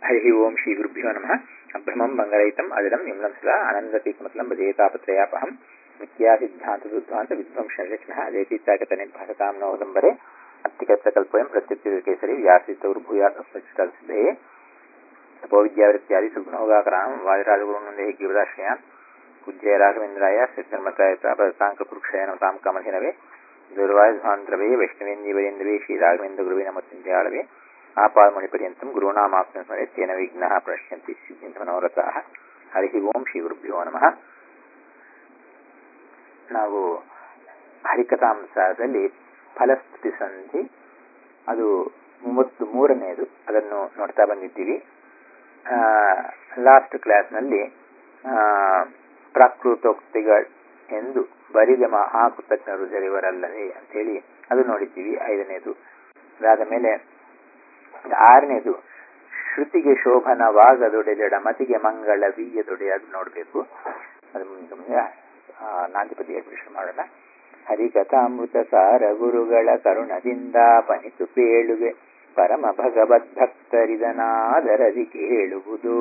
ಹರಿ ಓಂ ಶ್ರೀ ಗುರುಭ್ಯೋ ನಮಃ ಅಭ್ರಮಂ ಬಂಗರಹಿತಂ ಅಜಡಂ ನಿಮ್ಲಂ ಸದಾ ಅನಂದತೀಕಮತಲಂ ಭಜೇತಾಪತ್ರಯಾಪಹಂ ಮಿಥ್ಯಾ ಸಿದ್ಧಾಂತ ದುದ್ಧಾಂತ ವಿಧ್ವಂಸರಕ್ಷಣಃ ಅಜೇತೀತ್ಯಾಗತ ನಿರ್ಭಾಸತಾಂ ನವದಂಬರೆ ಅತ್ತಿಕತ್ತಕಲ್ಪಯಂ ಪ್ರತ್ಯುತ್ತರ ಕೇಸರಿ ವ್ಯಾಸಿತೌರ್ಭೂಯಾತ್ ಅಸ್ಮಚ್ಯುತಸಿದ್ಧೇ ತಪೋವಿದ್ಯಾವೃತ್ಯಾದಿ ಸುಗುಣೋಗಾಕರಾಂ ವಾದಿರಾಜಗುರುನಂದೇ ಗಿರಿದಾಶ್ರಯಾನ್ ಪೂಜ್ಯ ರಾಘವೇಂದ್ರಾಯ ಸಿದ್ಧರ್ಮತಾಯತ ಪದತಾಂಕಪುರುಕ್ಷಯ ನಮತಾಂ ಕಮಹಿನವೇ ದುರ್ವಾಯುಧ್ವಾಂತರವೇ ವೈಷ್ಣವೇಂದ್ಯವರೇಂದ್ರವೇ ಶ್ರೀ ರಾಘವೇಂದ್ರ ಗುರುವಿನ ಮತ್ತಿಂದ್ಯಾಳವೇ ಆಪಾದಮಣಿಪರ್ಯಂತಂ ಗುರುಣಾಮಾಪ್ನ ಸ್ಮರೆ ತೇನ ವಿಘ್ನಃ ಪ್ರಶ್ಯಂತಿ ಸಿದ್ಧಿಂತಮನೋರಥಾಃ ಹರಿ ಓಂ ಶ್ರೀ ಗುರುಭ್ಯೋ ನಮಃ ನಾವು ಹರಿಕಥಾಂಸದಲ್ಲಿ ಫಲಸ್ತುತಿ ಸಂಧಿ ಅದು ಮೂವತ್ತು ಮೂರನೆಯದು ಅದನ್ನು ನೋಡ್ತಾ ಬಂದಿದ್ದೀವಿ ಲಾಸ್ಟ್ ಕ್ಲಾಸ್ನಲ್ಲಿ ಪ್ರಾಕೃತೋಕ್ತಿಗಳು ಎಂದು ಬರಿದ ಮಹಾಕೃತಜ್ಞರು ಜರಿವರಲ್ಲವೇ ಅಂತೇಳಿ ಅದು ನೋಡಿದ್ದೀವಿ ಐದನೇದು ಅದಾದ ಮೇಲೆ ಆರನೇದು ಶ್ರುತಿಗೆ ಶೋಭನವಾಗದೊಡೆ ಜಡ ಮತಿಗೆ ಮಂಗಳ ವೀಯದೊಡೆ ಅದು ನೋಡಬೇಕು ಅದು ಮುಂದೆ ನಾಂದಿಪತಿ ಅಡ್ಮಿಷನ್ ಮಾಡೋಣ ಹರಿಕಥಾಮೃತ ಸಾರ ಗುರುಗಳ ಕರುಣದಿಂದ ಪನಿತು ಪೇಳುವೆ ಪರಮ ಭಗವದ್ಭಕ್ತರಿದನಾದರದಿ ಕೇಳುವುದು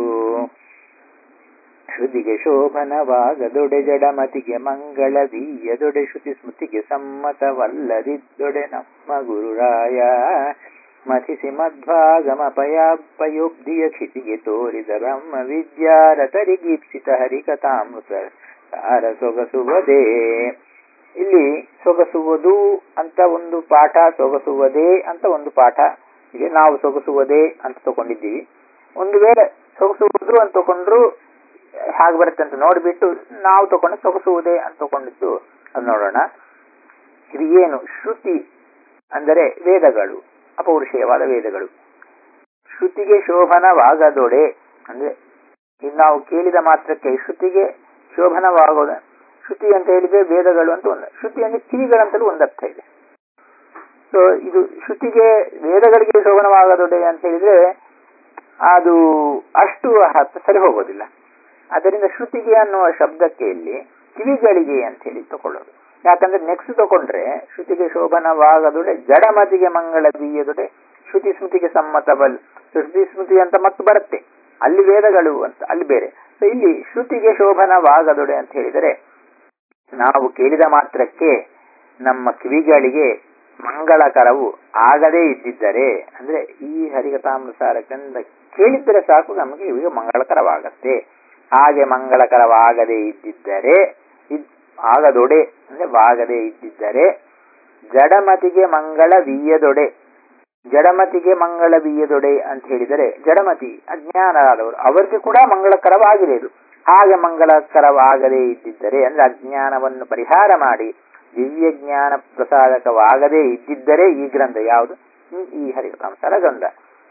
ಶ್ರುತಿಗೆ ಶೋಭನವಾಗದೊಡೆ ಜಡಮತಿಗೆ ಮಂಗಳ ವೀಯದೊಡೆ ಶ್ರುತಿ ಸ್ಮೃತಿಗೆ ಸಮ್ಮತವಲ್ಲದಿದ್ದೊಡೆ ನಮ್ಮ ಗುರುರಾಯ ಮಥಿಸಿ ಮಧ್ವಾಗಮಪಯಾಪಯೋಬ್ಧಿಯ ಕ್ಷಿತಿಗೆ ತೋರಿದ ಬ್ರಹ್ಮ ವಿದ್ಯಾರತರಿಗೀಪ್ಸಿತ ಹರಿಕಥಾಮೃತ ಸಾರ ಸೊಗಸುವುದೇ ಇಲ್ಲಿ ಸೊಗಸುವುದು ಅಂತ ಒಂದು ಪಾಠ ಸೊಗಸುವುದೇ ಅಂತ ಒಂದು ಪಾಠ ಇದೆ ನಾವು ಸೊಗಸುವುದೇ ಅಂತ ತಗೊಂಡಿದ್ದೀವಿ ಒಂದು ವೇಳೆ ಸೊಗಸುವುದು ಅಂತ ತಗೊಂಡ್ರು ಹಾಗೆ ಬರುತ್ತೆ ಅಂತ ನೋಡಿಬಿಟ್ಟು ನಾವು ತಗೊಂಡು ಸೊಗಸುವುದೇ ಅಂತ ತಗೊಂಡಿದ್ದು ಅದು ನೋಡೋಣ ಇದು ಏನು ಶ್ರುತಿ ಅಂದರೆ ವೇದಗಳು ಅಪೌರುಷೇಯವಾದ ವೇದಗಳು ಶ್ರುತಿಗೆ ಶೋಭನವಾಗದೊಡೆ ಅಂದ್ರೆ ನಾವು ಕೇಳಿದ ಮಾತ್ರಕ್ಕೆ ಶ್ರುತಿಗೆ ಶೋಭನವಾಗೋದ ಶ್ರುತಿ ಅಂತ ಹೇಳಿದ್ರೆ ವೇದಗಳು ಅಂತ ಒಂದು ಶ್ರುತಿ ಅಂದ್ರೆ ಕಿವಿಗಳಂತಲೂ ಒಂದು ಅರ್ಥ ಇದೆ ಸೊ ಇದು ಶ್ರುತಿಗೆ ವೇದಗಳಿಗೆ ಶೋಭನವಾಗದೊಡೆ ಅಂತ ಹೇಳಿದ್ರೆ ಅದು ಅಷ್ಟು ಸರಿ ಹೋಗೋದಿಲ್ಲ ಅದರಿಂದ ಶ್ರುತಿಗೆ ಅನ್ನುವ ಶಬ್ದಕ್ಕೆ ಇಲ್ಲಿ ಕಿವಿಗಳಿಗೆ ಅಂತ ಹೇಳಿ ತಗೊಳ್ಳೋದು ಯಾಕಂದ್ರೆ ನೆಕ್ಸ್ಟ್ ತಗೊಂಡ್ರೆ ಶ್ರುತಿಗೆ ಶೋಭನವಾಗದೊಡೆ ಜಡಮತಿಗೆ ಮಂಗಳ ಬೀಯದೊಡೆ ಶ್ರುತಿ ಸ್ಮೃತಿಗೆ ಸಮ್ಮತ ಬಲ್ ಶ್ರುತಿ ಸ್ಮೃತಿ ಅಂತ ಮತ್ತು ಬರುತ್ತೆ ಅಲ್ಲಿ ವೇದಗಳು ಅಂತ ಅಲ್ಲಿ ಬೇರೆ ಸೊ ಇಲ್ಲಿ ಶ್ರುತಿಗೆ ಶೋಭನವಾಗದೊಡೆ ಅಂತ ಹೇಳಿದರೆ ನಾವು ಕೇಳಿದ ಮಾತ್ರಕ್ಕೆ ನಮ್ಮ ಕಿವಿಗಳಿಗೆ ಮಂಗಳಕರವು ಆಗದೇ ಇದ್ದಿದ್ದರೆ ಅಂದ್ರೆ ಈ ಹರಿಕಥಾಮೃಸಾರಕ್ಕಿಂದ ಕೇಳಿದ್ರೆ ಸಾಕು ನಮಗೆ ಇವಾಗ ಮಂಗಳಕರವಾಗತ್ತೆ ಹಾಗೆ ಮಂಗಳಕರವಾಗದೇ ಇದ್ದಿದ್ದರೆ ಆಗದೊಡೆ ಅಂದ್ರೆ ವಾಗದೇ ಇದ್ದಿದ್ದರೆ ಜಡಮತಿಗೆ ಮಂಗಳ ವೀಯದೊಡೆ ಜಡಮತಿಗೆ ಮಂಗಳ ಬೀಯದೊಡೆ ಅಂತ ಹೇಳಿದರೆ ಜಡಮತಿ ಅಜ್ಞಾನರಾದವರು ಅವರಿಗೆ ಕೂಡ ಮಂಗಳಕರವಾಗಿದೆ ಇದು ಹಾಗೆ ಮಂಗಳಕರವಾಗದೇ ಇದ್ದಿದ್ದರೆ ಅಂದ್ರೆ ಅಜ್ಞಾನವನ್ನು ಪರಿಹಾರ ಮಾಡಿ ದಿವ್ಯ ಜ್ಞಾನ ಪ್ರಸಾದಕವಾಗದೇ ಇದ್ದಿದ್ದರೆ ಈ ಗ್ರಂಥ ಯಾವುದು ಈ ಹರಿಕಥಾಂಸರ ಗ್ರಂಥ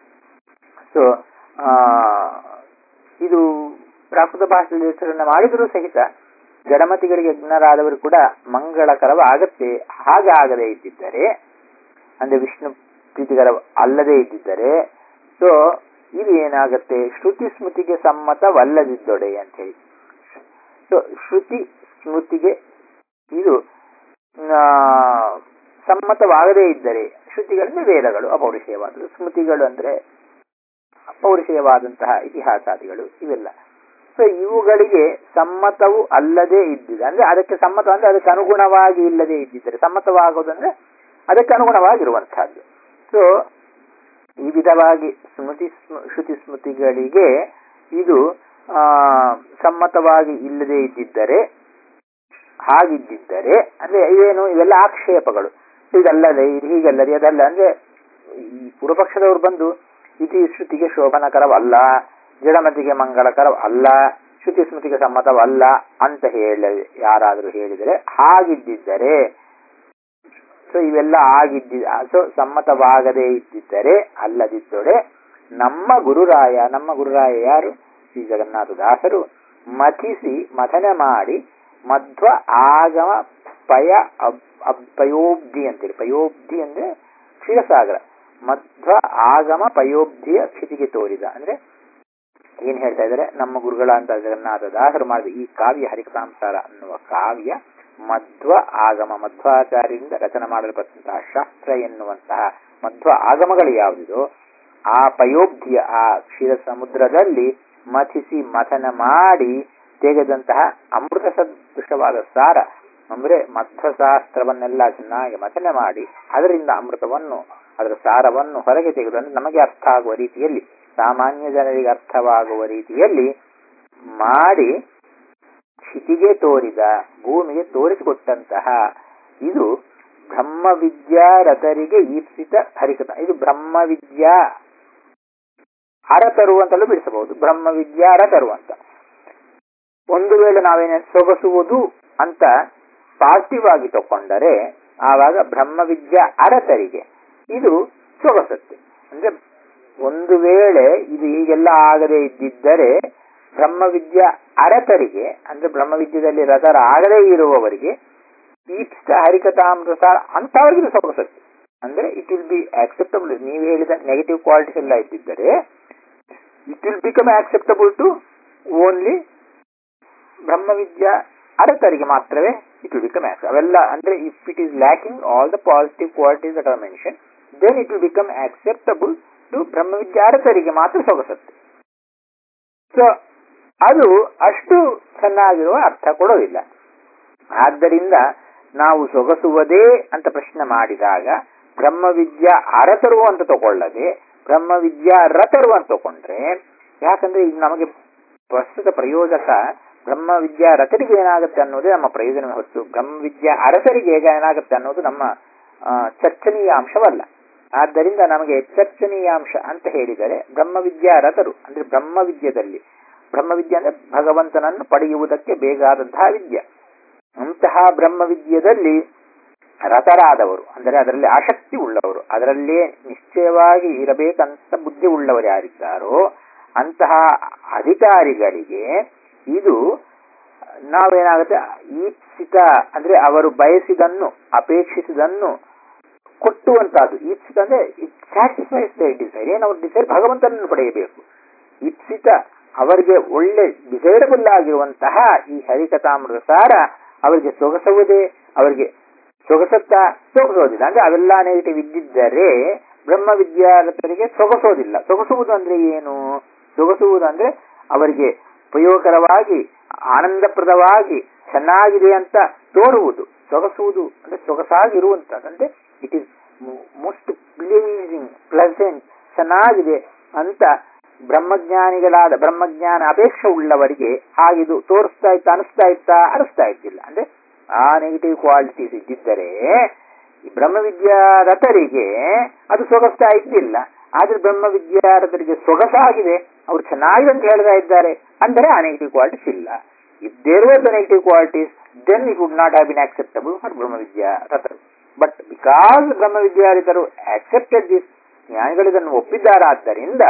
ಸೊ ಇದು ಪ್ರಾಕೃತ ಭಾಷೆಯಲ್ಲಿ ಹೆಸರನ್ನು ಮಾಡಿದರೂ ಸಹಿತ ಜಡಮತಿಗಳಿಗೆ ಯಜ್ಞರಾದವರು ಕೂಡ ಮಂಗಳಕರವಾಗತ್ತೆ ಹಾಗೆ ಆಗದೇ ಇದ್ದಿದ್ದರೆ ಅಂದ್ರೆ ವಿಷ್ಣು ಪ್ರೀತಿಕರ ಅಲ್ಲದೇ ಇದ್ದಿದ್ದರೆ ಸೊ ಇದು ಏನಾಗತ್ತೆ ಶ್ರುತಿ ಸ್ಮೃತಿಗೆ ಸಮ್ಮತವಲ್ಲದಿದ್ದೊಡೆ ಅಂತ ಹೇಳಿ ಸೊ ಶ್ರುತಿ ಸ್ಮೃತಿಗೆ ಇದು ಸಮ್ಮತವಾಗದೇ ಇದ್ದರೆ ಶ್ರುತಿಗಳಂದ್ರೆ ವೇದಗಳು ಅಪೌರುಷೇಯವಾದವು ಸ್ಮೃತಿಗಳು ಅಂದ್ರೆ ಅಪೌರುಷೇಯವಾದಂತಹ ಇತಿಹಾಸಾದಿಗಳು ಇವೆಲ್ಲ ಸೊ ಇವುಗಳಿಗೆ ಸಮ್ಮತವು ಅಲ್ಲದೆ ಇದ್ದಿದೆ ಅಂದ್ರೆ ಅದಕ್ಕೆ ಸಮ್ಮತ ಅಂದ್ರೆ ಅದಕ್ಕೆ ಅನುಗುಣವಾಗಿ ಇಲ್ಲದೆ ಇದ್ದಿದ್ದರೆ ಸಮ್ಮತವಾಗೋದಂದ್ರೆ ಅದಕ್ಕೆ ಅನುಗುಣವಾಗಿರುವಂತಹದ್ದು ಸೊ ಈ ವಿಧವಾಗಿ ಸ್ಮೃತಿ ಶ್ರುತಿ ಸ್ಮೃತಿಗಳಿಗೆ ಇದು ಸಮ್ಮತವಾಗಿ ಇಲ್ಲದೆ ಇದ್ದಿದ್ದರೆ ಹಾಗಿದ್ದಿದ್ದರೆ ಅಂದ್ರೆ ಇವೇನು ಇವೆಲ್ಲ ಆಕ್ಷೇಪಗಳು ಇದಲ್ಲದೆ ಇದು ಹೀಗಲ್ಲದೆ ಅದಲ್ಲ ಅಂದ್ರೆ ಈ ಪೂರ್ವಪಕ್ಷದವರು ಬಂದು ಇತಿ ಶ್ರುತಿಗೆ ಶೋಭನಕರವಲ್ಲ ಜಡಮತಿಗೆ ಮಂಗಳಕರವಲ್ಲ ಶ್ರುತಿ ಸ್ಮೃತಿಗೆ ಸಮ್ಮತವಲ್ಲ ಅಂತ ಹೇಳ ಯಾರಾದರೂ ಹೇಳಿದರೆ ಹಾಗಿದ್ದಿದ್ದರೆ ಸೊ ಇವೆಲ್ಲ ಆಗಿದ್ದಿ ಸೊ ಸಮ್ಮತವಾಗದೇ ಇದ್ದಿದ್ದರೆ ಅಲ್ಲದಿದ್ದೊಡೆ ನಮ್ಮ ಗುರುರಾಯ ನಮ್ಮ ಗುರುರಾಯ ಯಾರು ಶ್ರೀ ಜಗನ್ನಾಥ ದಾಸರು ಮಥಿಸಿ ಮಥನ ಮಾಡಿ ಮಧ್ವ ಆಗಮ ಪಯ ಪಯೋಬ್ಧಿ ಅಂತೇಳಿ ಪಯೋಬ್ಧಿ ಅಂದ್ರೆ ಕ್ಷೀರಸಾಗರ ಮಧ್ವ ಆಗಮ ಪಯೋಬ್ಧಿಯ ಕ್ಷಿತಿಗೆ ತೋರಿದ ಅಂದ್ರೆ ಏನ್ ಹೇಳ್ತಾ ಇದ್ದಾರೆ ನಮ್ಮ ಗುರುಗಳ ಅಂತ ಜಗನ್ನಾಥ ದಾಸರು ಮಾಡಿದ ಈ ಕಾವ್ಯ ಹರಿಕಥಾಂಸಾರ ಅನ್ನುವ ಕಾವ್ಯ ಮಧ್ವ ಆಗಮ ಮಧ್ವಾಚಾರ್ಯರಿಂದ ರಚನೆ ಮಾಡಲ್ಪಟ್ಟಂತಹ ಶಾಸ್ತ್ರ ಎನ್ನುವಂತಹ ಮಧ್ವ ಆಗಮಗಳು ಯಾವುದಿದೋ ಆ ಪಯೋಬ್ಧಿಯ ಆ ಕ್ಷೀರ ಸಮುದ್ರದಲ್ಲಿ ಮಥಿಸಿ ಮಥನ ಮಾಡಿ ತೆಗೆದಂತಹ ಅಮೃತ ಸದೃಶವಾದ ಸಾರ ಅಂದ್ರೆ ಮಧ್ವಶಾಸ್ತ್ರವನ್ನೆಲ್ಲ ಚೆನ್ನಾಗಿ ಮಥನ ಮಾಡಿ ಅದರಿಂದ ಅಮೃತವನ್ನು ಅದರ ಸಾರವನ್ನು ಹೊರಗೆ ತೆಗೆದು ಅಂದ್ರೆ ನಮಗೆ ಅರ್ಥ ಆಗುವ ರೀತಿಯಲ್ಲಿ ಸಾಮಾನ್ಯ ಜನರಿಗೆ ಅರ್ಥವಾಗುವ ರೀತಿಯಲ್ಲಿ ಮಾಡಿ ಕ್ಷಿತಿಗೆ ತೋರಿದ ಭೂಮಿಗೆ ತೋರಿಸಿಕೊಟ್ಟಂತಹ ಇದು ಬ್ರಹ್ಮವಿದ್ಯಾ ರಥರಿಗೆ ಈಪ್ಸಿತ ಹರಿಕತ ಇದು ಬ್ರಹ್ಮವಿದ್ಯಾ ಅರತರು ಅಂತಲೂ ಬಿಡಿಸಬಹುದು ಬ್ರಹ್ಮವಿದ್ಯಾ ಅರತರು ಅಂತ ಒಂದು ವೇಳೆ ನಾವೇನೇ ಸೊಗಸುವುದು ಅಂತ ಪಾಸಿಟಿವ್ ಆಗಿ ತಕೊಂಡರೆ ಆವಾಗ ಬ್ರಹ್ಮವಿದ್ಯಾ ಅರತರಿಗೆ ಇದು ಸೊಗಸತ್ತೆ ಅಂದ್ರೆ ಒಂದು ವೇಳೆ ಇದು ಹೀಗೆಲ್ಲ ಆಗದೆ ಇದ್ದಿದ್ದರೆ ಬ್ರಹ್ಮವಿದ್ಯಾ ಅರತರಿಗೆ ಅಂದ್ರೆ ಬ್ರಹ್ಮವಿದ್ಯದಲ್ಲಿ ರಥರ ಆಗದೇ ಇರುವವರಿಗೆ ಈಪ್ಸ ಹರಿಕಥಾಮೃತಾರ ಅಂತವರಿಗೆ ಇದು ಸೊಗಸತ್ತೆ ಅಂದ್ರೆ ಇಟ್ ವಿಲ್ ಬಿ ಆಕ್ಸೆಪ್ಟಬಲ್ ನೀವು ಹೇಳಿದ ನೆಗೆಟಿವ್ ಕ್ವಾಲಿಟೀಸ್ ಎಲ್ಲ ಇದ್ದಿದ್ದರೆ it will become acceptable to only ಬ್ರಹ್ಮವಿದ್ಯಾ ಅರತರಿಗೆ ಮಾತ್ರವೇ ಇಟ್ ವಿಲ್ ಬಿಕಮ್ ಆಕ್ಸೆಪ್ಟ್ ಅವೆಲ್ಲ ಅಂದ್ರೆ if it is lacking all the positive qualities that are mention then it will become acceptable to ಬ್ರಹ್ಮವಿದ್ಯಾ ಅರತರಿಗೆ ಮಾತ್ರ ಸೊಗಸತ್ತೆ ಸೊ ಅದು ಅಷ್ಟು ಚೆನ್ನಾಗಿರುವ ಅರ್ಥ ಕೊಡೋದಿಲ್ಲ ಆದ್ದರಿಂದ ನಾವು ಸೊಗಸುವುದೇ ಅಂತ ಪ್ರಶ್ನೆ ಮಾಡಿದಾಗ ಬ್ರಹ್ಮವಿದ್ಯಾ ಅರತರು ಅಂತ ತಗೊಳ್ಳದೆ ಬ್ರಹ್ಮವಿದ್ಯಾ ರತರು ಅಂತ ತಗೊಂಡ್ರೆ ಯಾಕಂದ್ರೆ ಈಗ ನಮಗೆ ಪ್ರಸ್ತುತ ಪ್ರಯೋಜಕ ಬ್ರಹ್ಮವಿದ್ಯಾ ರಥರಿಗೆ ಏನಾಗುತ್ತೆ ಅನ್ನೋದೇ ನಮ್ಮ ಪ್ರಯೋಜನ ಹೊತ್ತು ಬ್ರಹ್ಮವಿದ್ಯಾ ಅರಸರಿಗೆ ಹೇಗೆ ಏನಾಗುತ್ತೆ ಅನ್ನೋದು ನಮ್ಮ ಚರ್ಚನೀಯ ಅಂಶವಲ್ಲ ಆದ್ದರಿಂದ ನಮಗೆ ಚರ್ಚನೀಯ ಅಂಶ ಅಂತ ಹೇಳಿದರೆ ಬ್ರಹ್ಮವಿದ್ಯಾ ರಥರು ಅಂದ್ರೆ ಬ್ರಹ್ಮವಿದ್ಯದಲ್ಲಿ ಬ್ರಹ್ಮವಿದ್ಯೆ ಅಂದ್ರೆ ಭಗವಂತನನ್ನು ಪಡೆಯುವುದಕ್ಕೆ ಬೇಕಾದಂತಹ ವಿದ್ಯೆ ಅಂತಹ ಬ್ರಹ್ಮವಿದ್ಯದಲ್ಲಿ ರಥರಾದವರು ಅಂದರೆ ಅದರಲ್ಲಿ ಆಸಕ್ತಿ ಉಳ್ಳವರು ಅದರಲ್ಲೇ ನಿಶ್ಚಯವಾಗಿ ಇರಬೇಕಂತ ಬುದ್ಧಿ ಉಳ್ಳವರು ಯಾರಿದ್ದಾರೋ ಅಂತಹ ಅಧಿಕಾರಿಗಳಿಗೆ ಇದು ನಾವೇನಾಗುತ್ತೆ ಈಪ್ಸಿತ ಅಂದ್ರೆ ಅವರು ಬಯಸಿದನ್ನು ಅಪೇಕ್ಷಿಸಿದನ್ನು ಕೊಟ್ಟುವಂತಹದ್ದು ಈಪ್ಸಿತ ಅಂದ್ರೆ ಇಟ್ ಸ್ಯಾಟಿಸ್ಫೈಸ್ ದ ಡಿಸೈರ್ ಏನು ಅವ್ರ ಡಿಸೈರ್ ಭಗವಂತನನ್ನು ಪಡೆಯಬೇಕು ಇಪ್ಸಿತ ಅವರಿಗೆ ಒಳ್ಳೆ ಡಿಸೈರಬಲ್ ಆಗಿರುವಂತಹ ಈ ಹರಿಕಥಾಮೃತ ಸಾರ ಅವರಿಗೆ ಸೊಗಸುವುದೇ ಅವರಿಗೆ ಸೊಗಸತ್ತಾ ಸೊಗಸೋದಿಲ್ಲ ಅಂದ್ರೆ ಅವೆಲ್ಲ ನೆಗೆಟಿವ್ ಇದ್ದಿದ್ದರೆ ಬ್ರಹ್ಮ ವಿದ್ಯಾರ್ಥಿಗಳಿಗೆ ಸೊಗಸೋದಿಲ್ಲ ಸೊಗಸುವುದು ಅಂದ್ರೆ ಏನು ಸೊಗಸುವುದು ಅಂದ್ರೆ ಅವರಿಗೆ ಉಪಯೋಗಕರವಾಗಿ ಆನಂದಪ್ರದವಾಗಿ ಚೆನ್ನಾಗಿದೆ ಅಂತ ತೋರುವುದು ಸೊಗಸುವುದು ಅಂದ್ರೆ ಸೊಗಸಾಗಿರುವಂತದ್ದು ಅಂದ್ರೆ it is most pleasing pleasant ಚೆನ್ನಾಗಿದೆ ಅಂತ ಬ್ರಹ್ಮಜ್ಞಾನಿಗಳಾದ ಬ್ರಹ್ಮಜ್ಞಾನ ಅಪೇಕ್ಷೆ ಉಳ್ಳವರಿಗೆ ಹಾಗಿದು ತೋರಿಸ್ತಾ ಇತ್ತ ಅನಿಸ್ತಾ ಇತ್ತ ಅನಿಸ್ತಾ ಇದ್ದಿಲ್ಲ ಅಂದ್ರೆ ಆ ನೆಗೆಟಿವ್ ಕ್ವಾಲಿಟೀಸ್ ಇದ್ದಿದ್ದರೆ ಈ ಬ್ರಹ್ಮವಿದ್ಯಾರಥರಿಗೆ ಅದು ಸೊಗಸ್ತಾ ಇದ್ದಿಲ್ಲ ಆದ್ರೆ ಬ್ರಹ್ಮವಿದ್ಯಾರಥರಿಗೆ ಸೊಗಸಾಗಿದೆ ಅವ್ರು ಚೆನ್ನಾಗಿದೆ ಅಂತ ಹೇಳ್ತಾ ಇದ್ದಾರೆ ಅಂದರೆ ಆ ನೆಗೆಟಿವ್ ಕ್ವಾಲಿಟೀಸ್ ಇಲ್ಲ if there were the negative qualities then it would not have been acceptable for ಬ್ರಹ್ಮವಿದ್ಯಾರಥರು ಬಟ್ ಬಿಕಾಸ್ ಬ್ರಹ್ಮವಿದ್ಯಾರಿತರು ಆಕ್ಸೆಪ್ಟೆಡ್ ದಿಸ್ ಜ್ಞಾನಿಗಳು ಇದನ್ನು ಒಪ್ಪಿದ್ದಾರಾದ್ದರಿಂದ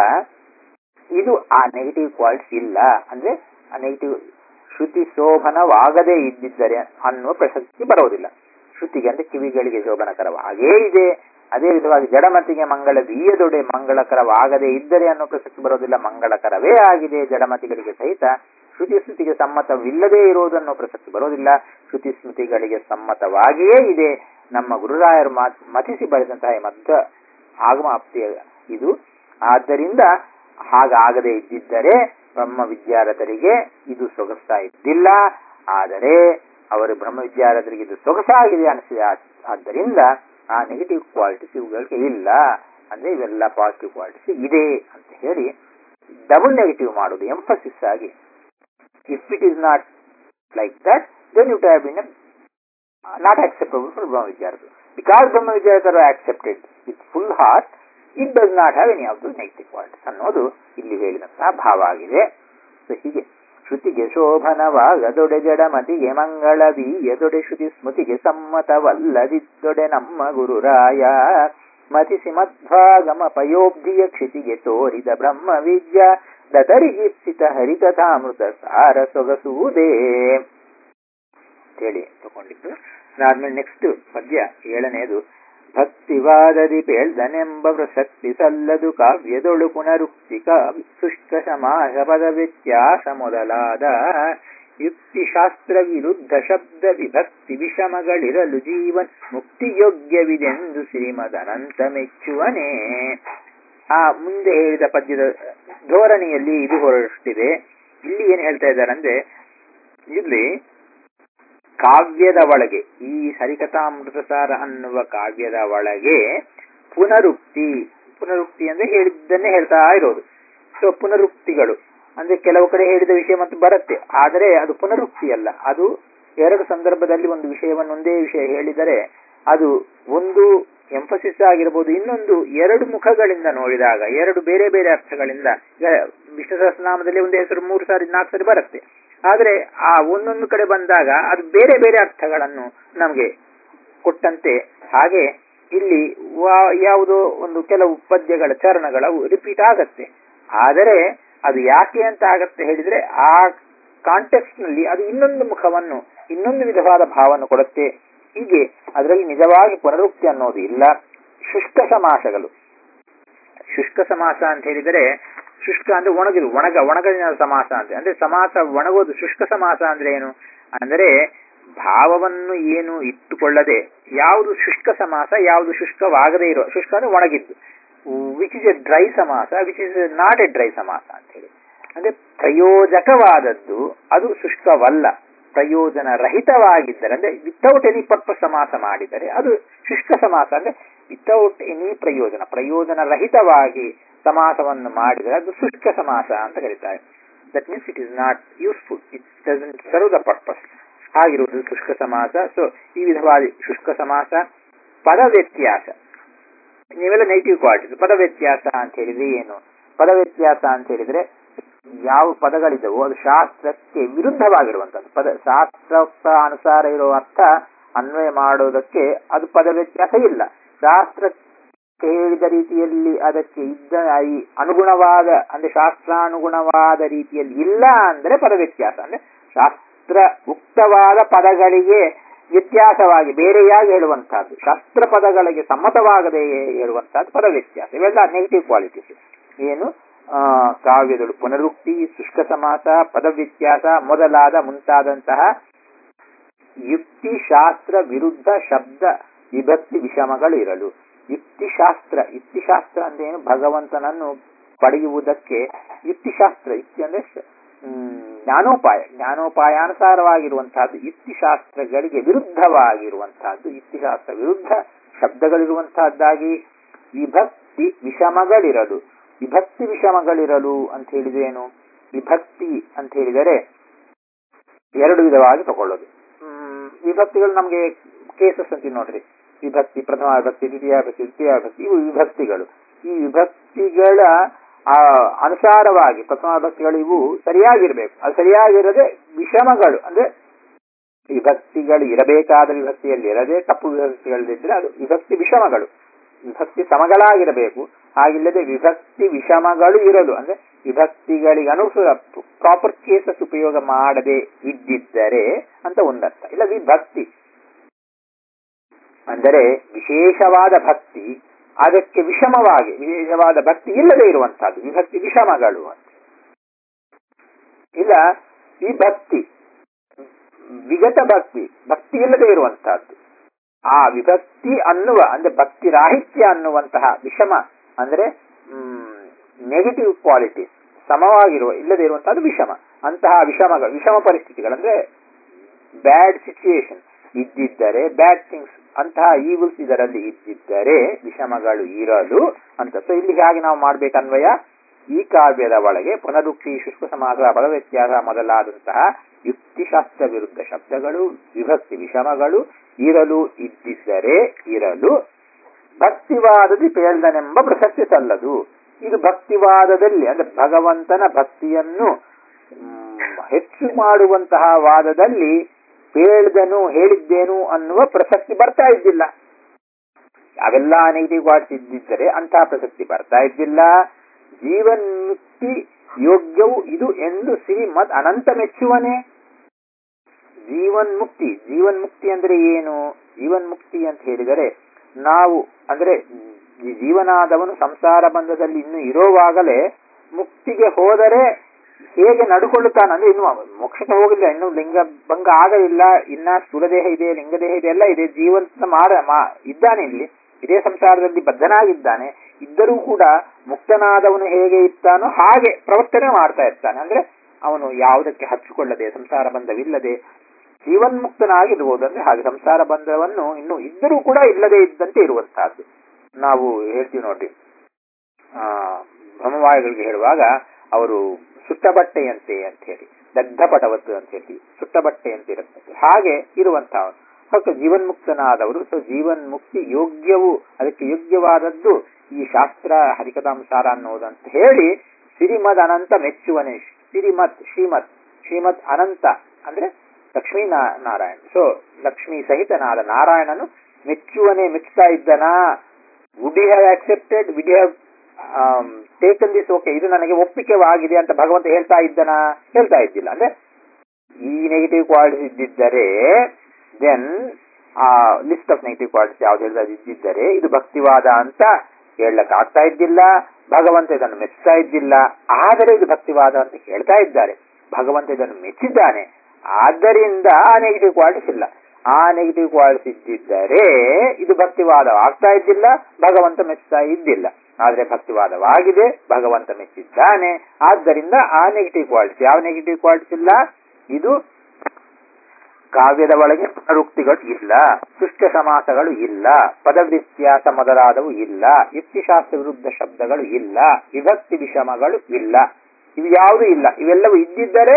ಇದು ಆ ನೆಗೆಟಿವ್ ಕ್ವಾಲಿಟೀಸ್ ಇಲ್ಲ ಅಂದ್ರೆ ಆ ನೆಗೆಟಿವ್ ಶ್ರುತಿ ಶೋಭನವಾಗದೇ ಇದ್ದಿದ್ದರೆ ಅನ್ನುವ ಪ್ರಸಕ್ತಿ ಬರೋದಿಲ್ಲ ಶ್ರುತಿಗೆ ಅಂದ್ರೆ ಕಿವಿಗಳಿಗೆ ಶೋಭನಕರವಾಗೇ ಇದೆ ಅದೇ ವಿಧವಾಗಿ ಜಡಮತಿಗೆ ಮಂಗಳ ದೀಯದೊಡೆ ಮಂಗಳಕರವಾಗದೇ ಇದ್ದರೆ ಅನ್ನೋ ಪ್ರಸಕ್ತಿ ಬರೋದಿಲ್ಲ ಮಂಗಳಕರವೇ ಆಗಿದೆ ಜಡಮತಿಗಳಿಗೆ ಸಹಿತ ಶ್ರುತಿ ಸ್ಮೃತಿಗೆ ಸಮ್ಮತವಿಲ್ಲದೇ ಇರುವುದನ್ನೋ ಪ್ರಸಕ್ತಿ ಬರೋದಿಲ್ಲ ಶ್ರುತಿ ಸ್ಮೃತಿಗಳಿಗೆ ಸಮ್ಮತವಾಗಿಯೇ ಇದೆ ನಮ್ಮ ಗುರುರಾಯರು ಮತಿಸಿ ಬರೆದಂತಹ ಮಧ್ಯ ಆಗಮಾಪ್ತಿಯ ಇದು ಆದ್ದರಿಂದ ಹಾಗಾಗದೇ ಇದ್ದಿದ್ದರೆ ಬ್ರಹ್ಮ ವಿದ್ಯಾರಥರಿಗೆ ಇದು ಸೊಗಸ್ತಾ ಇದ್ದಿಲ್ಲ ಆದರೆ ಅವರು ಬ್ರಹ್ಮ ವಿದ್ಯಾರಥರಿಗೆ ಇದು ಸೊಗಸಾಗಿದೆ ಅನಿಸಿದೆ ಆದ್ದರಿಂದ ಆ ನೆಗೆಟಿವ್ ಕ್ವಾಲಿಟೀಸ್ ಇವುಗಳಿಗೆ ಇಲ್ಲ ಅಂದ್ರೆ ಇವೆಲ್ಲ ಪಾಸಿಟಿವ್ ಕ್ವಾಲಿಟೀಸ್ ಇದೆ ಅಂತ ಹೇಳಿ ಡಬಲ್ ನೆಗೆಟಿವ್ ಮಾಡುದು ಎಂಫಸಿಸ್ ಆಗಿ if it is not like that then it have been not acceptable for ಬ್ರಹ್ಮ ವಿದ್ಯಾರ್ಥಿ ಬಿಕಾಸ್ ಬ್ರಹ್ಮ ವಿದ್ಯಾರ್ಥಿಗಳು accepted with full heart it does not have any of the negative qualities ಅನ್ನೋದು ಇಲ್ಲಿ ಹೇಳಿದಂತಹ ಭಾವ ಆಗಿದೆ ಸೊ ಹೀಗೆ ಶ್ರುತಿಗೆ ಶೋಭನವಾಗದೊಡೆ ಜಡಮತಿಗೆ ಮಂಗಳವೀಯದೊಡೆ ಶ್ರುತಿ ಸ್ಮೃತಿಗೆ ಸಮ್ಮತವಲ್ಲದಿದ್ದೊಡೆ ನಮ್ಮ ಗುರುರಾಯ ಮತಿಸಿ ಮಧ್ವಾಗಮ ಪಯೋಬ್ಧಿಯ ಕ್ಷಿತಿಗೆ ತೋರಿದ ಬ್ರಹ್ಮ ವಿದ್ಯಾ ದತರಿಗೀಪ್ಸಿತ ಹರಿಕಥಾಮೃತ ಸಾರ ಸೊಗಸುವುದೇ ಹೇಳಿ ತಗೊಂಡಿದ್ದು ಅದಾದ್ಮೇಲೆ ನೆಕ್ಸ್ಟ್ ಪದ್ಯ ಏಳನೆಯದು ಭಕ್ತಿವಾದದಿ ಪೇಳ್ದನೆಂಬ ಪ್ರಸಕ್ತಿ ಸಲ್ಲದು ಕಾವ್ಯದೊಳು ಪುನರುಕ್ತಿಕ ಶುಷ್ಕ ಸಮಾಸ ಪದ ವ್ಯತ್ಯಾಸ ಮೊದಲಾದ ಯುಕ್ತಿಶಾಸ್ತ್ರ ವಿರುದ್ಧ ಶಬ್ದ ವಿಭಕ್ತಿ ವಿಷಮಗಳಿರಲು ಜೀವನ್ ಮುಕ್ತಿಯೋಗ್ಯವಿದೆಂದು ಶ್ರೀಮದನಂತ ಮೆಚ್ಚುವನೇ ಆ ಮುಂದೆ ಹೇಳಿದ ಪದ್ಯದ ಧೋರಣೆಯಲ್ಲಿ ಇದು ಹೊರಟಿದೆ ಇಲ್ಲಿ ಏನ್ ಹೇಳ್ತಾ ಇದ್ದಾರೆ ಅಂದ್ರೆ ಇಲ್ಲಿ ಕಾವ್ಯದ ಒಳಗೆ ಈ ಹರಿಕಥಾಮೃತಸಾರ ಅನ್ನುವ ಕಾವ್ಯದ ಒಳಗೆ ಪುನರುಕ್ತಿ ಪುನರುಕ್ತಿ ಅಂದ್ರೆ ಹೇಳಿದ್ದನ್ನೇ ಹೇಳ್ತಾ ಇರೋದು ಸೊ ಪುನರುಕ್ತಿಗಳು ಅಂದ್ರೆ ಕೆಲವು ಕಡೆ ಹೇಳಿದ ವಿಷಯ ಮತ್ತು ಬರುತ್ತೆ ಆದರೆ ಅದು ಪುನರುಕ್ತಿ ಅಲ್ಲ ಅದು ಎರಡು ಸಂದರ್ಭದಲ್ಲಿ ಒಂದು ವಿಷಯವನ್ನು ಒಂದೇ ವಿಷಯ ಹೇಳಿದರೆ ಅದು ಒಂದು ಎಂಫಸಿಸ್ ಆಗಿರಬಹುದು ಇನ್ನೊಂದು ಎರಡು ಮುಖಗಳಿಂದ ನೋಡಿದಾಗ ಎರಡು ಬೇರೆ ಬೇರೆ ಅರ್ಥಗಳಿಂದ ಈಗ ವಿಷ್ಣು ಸಹಸ್ರನಾಮದಲ್ಲಿ ಒಂದು ಹೆಸರು ಮೂರು ಸಾರಿ ನಾಲ್ಕು ಸಾರಿ ಬರುತ್ತೆ ಆದರೆ ಆ ಒಂದೊಂದು ಕಡೆ ಬಂದಾಗ ಅದು ಬೇರೆ ಬೇರೆ ಅರ್ಥಗಳನ್ನು ನಮಗೆ ಕೊಟ್ಟಂತೆ ಹಾಗೆ ಇಲ್ಲಿ ವಾ- ಯಾವುದೋ ಒಂದು ಕೆಲವು ಪದ್ಯಗಳ ಚರಣಗಳ ರಿಪೀಟ್ ಆಗತ್ತೆ ಆದರೆ ಅದು ಯಾಕೆ ಅಂತ ಆಗತ್ತೆ ಹೇಳಿದ್ರೆ ಆ ಕಾಂಟೆಕ್ಸ್ಟ್ ನಲ್ಲಿ ಅದು ಇನ್ನೊಂದು ಮುಖವನ್ನು ಇನ್ನೊಂದು ವಿಧವಾದ ಭಾವವನ್ನು ಕೊಡುತ್ತೆ ಹೀಗೆ ಅದರಲ್ಲಿ ನಿಜವಾಗಿ ಪುನರುಕ್ತಿ ಅನ್ನೋದು ಇಲ್ಲ ಶುಷ್ಕ ಸಮಾಸಗಳು ಶುಷ್ಕ ಸಮಾಸ ಅಂತ ಹೇಳಿದರೆ ಶುಷ್ಕ ಅಂದ್ರೆ ಒಣಗಿದು ಒಣಗ ಒಣಗಲಿನ ಸಮಾಸ ಅಂತ ಅಂದ್ರೆ ಸಮಾಸ ಒಣಗೋದು ಶುಷ್ಕ ಸಮಾಸ ಅಂದ್ರೆ ಏನು ಅಂದರೆ ಭಾವವನ್ನು ಏನು ಇಟ್ಟುಕೊಳ್ಳದೆ ಯಾವುದು ಶುಷ್ಕ ಸಮಾಸ ಯಾವುದು ಶುಷ್ಕವಾಗದೇ ಇರೋ ಶುಷ್ಕ ಅಂದ್ರೆ ಒಣಗಿದ್ದು ವಿಚ್ ಇಸ್ ಎ ಡ್ರೈ ಸಮಾಸ which is not a dry ಸಮಾಸ ಅಂತ ಹೇಳಿ ಅಂದ್ರೆ ಪ್ರಯೋಜಕವಾದದ್ದು ಅದು ಶುಷ್ಕವಲ್ಲ ಪ್ರಯೋಜನ ರಹಿತವಾಗಿದ್ದರೆ ಅಂದ್ರೆ ವಿತೌಟ್ ಎನಿ ಪರ್ಪಸ್ ಸಮಾಸ ಮಾಡಿದರೆ ಅದು ಶುಷ್ಕ ಸಮಾಸ ಅಂದ್ರೆ ವಿತೌಟ್ ಎನಿ ಪ್ರಯೋಜನ ಪ್ರಯೋಜನ ರಹಿತವಾಗಿ ಸಮಾಸವನ್ನು ಮಾಡಿದರೆ ಅದು ಶುಷ್ಕ ಸಮಾಸ ಅಂತ ಕರೀತಾರೆ that means it is not useful it doesn't serve the purpose ಆಗಿರುವುದು ಶುಷ್ಕ ಸಮಾಸ ಸೊ ಈ ವಿಧವಾದ ಶುಷ್ಕ ಸಮಾಸ ಪದ ವ್ಯತ್ಯಾಸ ನೀವೆಲ್ಲ ನೆಗೆಟಿವ್ ಕ್ವಾಲಿಟೀಸ್ ಪದ ವ್ಯತ್ಯಾಸ ಅಂತ ಹೇಳಿದ್ರೆ ಏನು ಪದ ವ್ಯತ್ಯಾಸ ಅಂತ ಹೇಳಿದ್ರೆ ಯಾವ ಪದಗಳಿದ್ದವೋ ಅದು ಶಾಸ್ತ್ರಕ್ಕೆ ವಿರುದ್ಧವಾಗಿರುವಂತದ್ದು ಪದ ಶಾಸ್ತ್ರೋಕ್ತ ಅನುಸಾರ ಇರೋ ಅರ್ಥ ಅನ್ವಯ ಮಾಡೋದಕ್ಕೆ ಅದು ಪದ ವ್ಯತ್ಯಾಸ ಇಲ್ಲ ಶಾಸ್ತ್ರಕ್ಕೆ ಹೇಳಿದ ರೀತಿಯಲ್ಲಿ ಅದಕ್ಕೆ ಇದ್ದ ಈ ಅನುಗುಣವಾದ ಅಂದ್ರೆ ಶಾಸ್ತ್ರಾನುಗುಣವಾದ ರೀತಿಯಲ್ಲಿ ಇಲ್ಲ ಅಂದ್ರೆ ಪದ ವ್ಯತ್ಯಾಸ ಅಂದ್ರೆ ಶಾಸ್ತ್ರ ಉಕ್ತವಾದ ಪದಗಳಿಗೆ ವ್ಯತ್ಯಾಸವಾಗಿ ಬೇರೆಯಾಗಿ ಹೇಳುವಂತಹದ್ದು ಶಾಸ್ತ್ರ ಪದಗಳಿಗೆ ಸಮ್ಮತವಾಗದೆ ಹೇಳುವಂತಹದ್ದು ಪದ ವ್ಯತ್ಯಾಸ ಇವೆಲ್ಲ ನೆಗೆಟಿವ್ ಕ್ವಾಲಿಟೀಸ್ ಏನು ಆ, ಕಾವ್ಯದಳು ಪುನರುಕ್ತಿ ಶುಷ್ಕ ಸಮಾಸ ಪದ ವ್ಯತ್ಯಾಸ ಮೊದಲಾದ ಮುಂತಾದಂತಹ ಯುಕ್ತಿಶಾಸ್ತ್ರ ವಿರುದ್ಧ ಶಬ್ದ ವಿಭಕ್ತಿ ವಿಷಮಗಳು ಇರಲು ಯುಕ್ತಿಶಾಸ್ತ್ರ ಯುಕ್ತಿಶಾಸ್ತ್ರ ಅಂದ್ರೆ ಏನು ಭಗವಂತನನ್ನು ಪಡೆಯುವುದಕ್ಕೆ ಯುಕ್ತಿಶಾಸ್ತ್ರ ಯುಕ್ತಿ ಅಂದ್ರೆ ಶ- ಹ್ಮ್, ಜ್ಞಾನೋಪಾಯ ಜ್ಞಾನೋಪಾಯಾನುಸಾರವಾಗಿರುವಂತಹದ್ದು ಯುಕ್ತಿಶಾಸ್ತ್ರಗಳಿಗೆ ವಿರುದ್ಧವಾಗಿರುವಂತಹದ್ದು ಯುಕ್ತಿಶಾಸ್ತ್ರ ವಿರುದ್ಧ ಶಬ್ದಗಳಿರುವಂತಹದ್ದಾಗಿ ವಿಭಕ್ತಿ ವಿಷಮಗಳಿರಲು ವಿಭಕ್ತಿ ವಿಷಮಗಳಿರಲು ಅಂತ ಹೇಳಿದ್ರೇನು ವಿಭಕ್ತಿ ಅಂತ ಹೇಳಿದರೆ ಎರಡು ವಿಧವಾಗಿ ತಗೊಳ್ಳೋದು ಹ್ಮ್, ವಿಭಕ್ತಿಗಳು ನಮಗೆ ಕೇಸಸ್ ಅಂತ ನೋಡ್ರಿ ವಿಭಕ್ತಿ ಪ್ರಥಮ ವಿಭಕ್ತಿ ದ್ವಿತೀಯ ವಿಭಕ್ತಿ ತೃತೀಯ ವಿಭಕ್ತಿ ಇವು ವಿಭಕ್ತಿಗಳು ಈ ವಿಭಕ್ತಿಗಳ ಆ ಅನುಸಾರವಾಗಿ ಪ್ರಥಮ ವಿಭಕ್ತಿಗಳು ಇವು ಸರಿಯಾಗಿರ್ಬೇಕು ಅದು ಸರಿಯಾಗಿರದೆ ವಿಷಮಗಳು ಅಂದ್ರೆ ವಿಭಕ್ತಿಗಳು ಇರಬೇಕಾದ ವಿಭಕ್ತಿಯಲ್ಲಿ ಇರದೆ ತಪ್ಪು ವಿಭಕ್ತಿಗಳಿದ್ರೆ ಅದು ವಿಭಕ್ತಿ ವಿಷಮಗಳು ವಿಭಕ್ತಿ ಸಮಗಳಾಗಿರಬೇಕು ಹಾಗಿಲ್ಲದೆ ವಿಭಕ್ತಿ ವಿಷಮಗಳು ಇರಲು ಅಂದ್ರೆ ವಿಭಕ್ತಿಗಳಿಗೆ ಅನುಸಾರ ಪ್ರಾಪರ್ ಕೇಸಸ್ ಉಪಯೋಗ ಮಾಡದೆ ಇದ್ದಿದ್ದರೆ ಅಂತ ಒಂದರ್ಥ ಇಲ್ಲ ವಿಭಕ್ತಿ ಅಂದರೆ ವಿಶೇಷವಾದ ಭಕ್ತಿ ಅದಕ್ಕೆ ವಿಷಮವಾಗಿ ವಿಶೇಷವಾದ ಭಕ್ತಿ ಇಲ್ಲದೆ ಇರುವಂತಹದ್ದು ವಿಭಕ್ತಿ ವಿಷಮಗಳು ಅಂತ ಇಲ್ಲ ವಿಭಕ್ತಿ ವಿಗತ ಭಕ್ತಿ ಭಕ್ತಿ ಇಲ್ಲದೆ ಇರುವಂತಹದ್ದು ಆ ವಿಭಕ್ತಿ ಅನ್ನುವ ಅಂದ್ರೆ ಭಕ್ತಿ ರಾಹಿತ್ಯ ಅನ್ನುವಂತಹ ವಿಷಮ ಅಂದ್ರೆ ನೆಗೆಟಿವ್ ಕ್ವಾಲಿಟೀಸ್ ಸಮವಾಗಿರುವ ಇಲ್ಲದೆ ಇರುವಂತಹದ್ದು ವಿಷಮ ಅಂತಹ ವಿಷಮಗಳು ವಿಷಮ ಪರಿಸ್ಥಿತಿಗಳಂದ್ರೆ ಬ್ಯಾಡ್ ಸಿಚುಯೇಷನ್ ಇದ್ದಿದ್ದರೆ ಬ್ಯಾಡ್ ಥಿಂಗ್ಸ್ ಅಂತಹ ಈವಿಲ್ಸ್ ಇದರಲ್ಲಿ ಇದ್ದಿದ್ದರೆ ವಿಷಮಗಳು ಇರಲು ಅಂತ ಸೊ ಇಲ್ಲಿ ಹೇಗೆ ನಾವು ಮಾಡ್ಬೇಕನ್ವಯ ಈ ಕಾವ್ಯದ ಒಳಗೆ ಪುನರುಕ್ತಿ ಶುಷ್ಕ ಸಮಾಸ ಪದ ವ್ಯತ್ಯಾಸ ಮೊದಲಾದಂತಹ ಯುಕ್ತಿಶಾಸ್ತ್ರ ವಿರುದ್ಧ ಶಬ್ದಗಳು ವಿಭಕ್ತಿ ವಿಷಮಗಳು ಇರಲು ಇದ್ದಿದ್ದರೆ ಇರಲು ಭಕ್ತಿವಾದದಿ ಪೇಳ್ದನೆಂಬ ಪ್ರಸಕ್ತಿ ಸಲ್ಲದು ಇದು ಭಕ್ತಿವಾದದಲ್ಲಿ ಅಂದ್ರೆ ಭಗವಂತನ ಭಕ್ತಿಯನ್ನು ಮ್, ಹೆಚ್ಚು ಮಾಡುವಂತಹ ವಾದದಲ್ಲಿ ಪೇಳ್ದನು ಹೇಳಿದ್ದೇನು ಅನ್ನುವ ಪ್ರಸಕ್ತಿ ಬರ್ತಾ ಇದ್ದಿಲ್ಲ ಅವೆಲ್ಲ ನೆಗೆಟಿವ್ ವಾಟ್ಸ್ ಇದ್ದಿದ್ದರೆ ಅಂತಹ ಪ್ರಸಕ್ತಿ ಬರ್ತಾ ಇದ್ದಿಲ್ಲ ಜೀವನ್ಮುಕ್ತಿ ಯೋಗ್ಯವು ಇದು ಎಂದು ಶ್ರೀಮದ್ ಅನಂತ ಮೆಚ್ಚುವನೇ ಜೀವನ್ಮುಕ್ತಿ ಜೀವನ್ಮುಕ್ತಿ ಅಂದ್ರೆ ಏನು ಜೀವನ್ಮುಕ್ತಿ ಅಂತ ಹೇಳಿದರೆ ನಾವು ಅಂದ್ರೆ ಈ ಜೀವನಾದವನು ಸಂಸಾರ ಬಂಧದಲ್ಲಿ ಇನ್ನು ಇರೋವಾಗಲೇ ಮುಕ್ತಿಗೆ ಹೋದರೆ ಹೇಗೆ ನಡ್ಕೊಳ್ಳುತ್ತಾನೆ ಅಂದ್ರೆ ಇನ್ನು ಮೋಕ್ಷಕ್ಕೆ ಹೋಗಿಲ್ಲ ಇನ್ನು ಲಿಂಗ ಭಂಗ ಆಗಲಿಲ್ಲ ಇನ್ನ ಸ್ಥೂಲದೇಹ ಇದೆ ಲಿಂಗದೇಹ ಇದೆ ಎಲ್ಲ ಇದೆ ಜೀವಂತ ಮಾಡ ಮಾ- ಇದ್ದಾನೆ ಇಲ್ಲಿ ಇದೇ ಸಂಸಾರದಲ್ಲಿ ಬದ್ಧನಾಗಿದ್ದಾನೆ ಇದ್ದರೂ ಕೂಡ ಮುಕ್ತನಾದವನು ಹೇಗೆ ಇರ್ತಾನೋ ಹಾಗೆ ಪ್ರವರ್ತನೆ ಮಾಡ್ತಾ ಇರ್ತಾನೆ ಅಂದ್ರೆ ಅವನು ಯಾವುದಕ್ಕೆ ಹಚ್ಚಿಕೊಳ್ಳದೆ ಸಂಸಾರ ಬಂಧವಿಲ್ಲದೆ ಜೀವನ್ಮುಕ್ತನಾಗಿರ್ಬೋದು ಅಂದ್ರೆ ಹಾಗೆ ಸಂಸಾರ ಬಂಧವನ್ನು ಇನ್ನು ಇದ್ದರೂ ಕೂಡ ಇಲ್ಲದೆ ಇದ್ದಂತೆ ಇರುವಂತಹದ್ದು ನಾವು ಹೇಳ್ತೀವಿ ನೋಡ್ರಿ ಆ ಭ್ರಮವಾಯುಗಳಿಗೆ ಹೇಳುವಾಗ ಅವರು ಸುಟ್ಟ ಬಟ್ಟೆಯಂತೆ ಅಂತ ಹೇಳಿ ದಗ್ಧ ಪಟವತ್ತು ಅಂತ ಹೇಳ್ತೀವಿ ಸುಟ್ಟ ಬಟ್ಟೆಯಂತೆ ಇರುತ್ತೆ ಹಾಗೆ ಇರುವಂತಹ ಹೊರತು ಜೀವನ್ಮುಕ್ತನಾದವರು ಸೊ ಜೀವನ್ಮುಕ್ತಿ ಯೋಗ್ಯವು ಅದಕ್ಕೆ ಯೋಗ್ಯವಾದದ್ದು ಈ ಶಾಸ್ತ್ರ ಹರಿಕಥಾಂಸಾರ ಅನ್ನೋದಂತ ಹೇಳಿ ಸಿರಿಮದ್ ಅನಂತ ಮೆಚ್ಚುವನೆ ಸಿರಿಮತ್ ಶ್ರೀಮತ್ ಶ್ರೀಮತ್ ಅನಂತ ಅಂದ್ರೆ ಲಕ್ಷ್ಮೀ ನಾರಾಯಣ ಸೊ ಲಕ್ಷ್ಮೀ ಸಹಿತನಾದ ನಾರಾಯಣನು ಮೆಚ್ಚುವನೆ ಮೆಚ್ಚುತ್ತಾ ಇದ್ದನಾ would have accepted would have taken this okay ಇದು ನನಗೆ ಒಪ್ಪಿಕೆವಾಗಿದೆ ಅಂತ ಭಗವಂತ ಹೇಳ್ತಾ ಇದ್ದನಾ ಹೇಳ್ತಾ ಇದ್ದಿಲ್ಲ ಅಂದ್ರೆ ಈ ನೆಗೆಟಿವ್ ಕ್ವಾಲಿಟೀಸ್ ಇದ್ದಿದ್ದರೆ ದೆನ್ ಆ ಲಿಸ್ಟ್ ಆಫ್ ನೆಗೆಟಿವ್ ಕ್ವಾಲಿಟೀಸ್ ಯಾವ್ದು ಹೇಳ್ತಾ ಇದ್ದಿದ್ದರೆ ಇದು ಭಕ್ತಿವಾದ ಅಂತ ಹೇಳಕ್ ಆಗ್ತಾ ಇದ್ದಿಲ್ಲ ಭಗವಂತ ಇದನ್ನು ಮೆಚ್ಚುತ್ತಾ ಇದ್ದಿಲ್ಲ ಆದರೆ ಇದು ಭಕ್ತಿವಾದ ಅಂತ ಹೇಳ್ತಾ ಇದ್ದಾರೆ ಭಗವಂತ ಇದನ್ನು ಮೆಚ್ಚಿದ್ದಾನೆ ಆದ್ದರಿಂದ ಆ ನೆಗೆಟಿವ್ ಕ್ವಾಲಿಟೀಸ್ ಇಲ್ಲ ಆ ನೆಗೆಟಿವ್ ಕ್ವಾಲಿಟೀಸ್ ಇದ್ದಿದ್ದರೆ ಇದು ಭಕ್ತಿವಾದ ಆಗ್ತಾ ಇದ್ದಿಲ್ಲ ಭಗವಂತ ಮೆಚ್ಚುತ್ತಾ ಇದ್ದಿಲ್ಲ ಆದ್ರೆ ಭಕ್ತಿವಾದವಾಗಿದೆ ಭಗವಂತ ಮೆಚ್ಚಿದ್ದಾನೆ ಆದ್ದರಿಂದ ಆ ನೆಗೆಟಿವ್ ಕ್ವಾಲಿಟೀಸ್ ಯಾವ ನೆಗೆಟಿವ್ ಕ್ವಾಲಿಟೀಸ್ ಇಲ್ಲ ಇದು ಕಾವ್ಯದ ಒಳಗೆ ಪುನರುಕ್ತಿಗಳು ಇಲ್ಲ ಸುಷ್ಟ ಸಮಾಸಗಳು ಇಲ್ಲ ಪದವ್ಯತ್ಯಾಸ ಮೊದಲಾದವು ಇಲ್ಲ ಯುಕ್ತಿಶಾಸ್ತ್ರ ವಿರುದ್ಧ ಶಬ್ದಗಳು ಇಲ್ಲ ವಿಭಕ್ತಿ ವಿಷಮಗಳು ಇಲ್ಲ ಇವು ಯಾವುದೂ ಇಲ್ಲ ಇವೆಲ್ಲವೂ ಇದ್ದಿದ್ದರೆ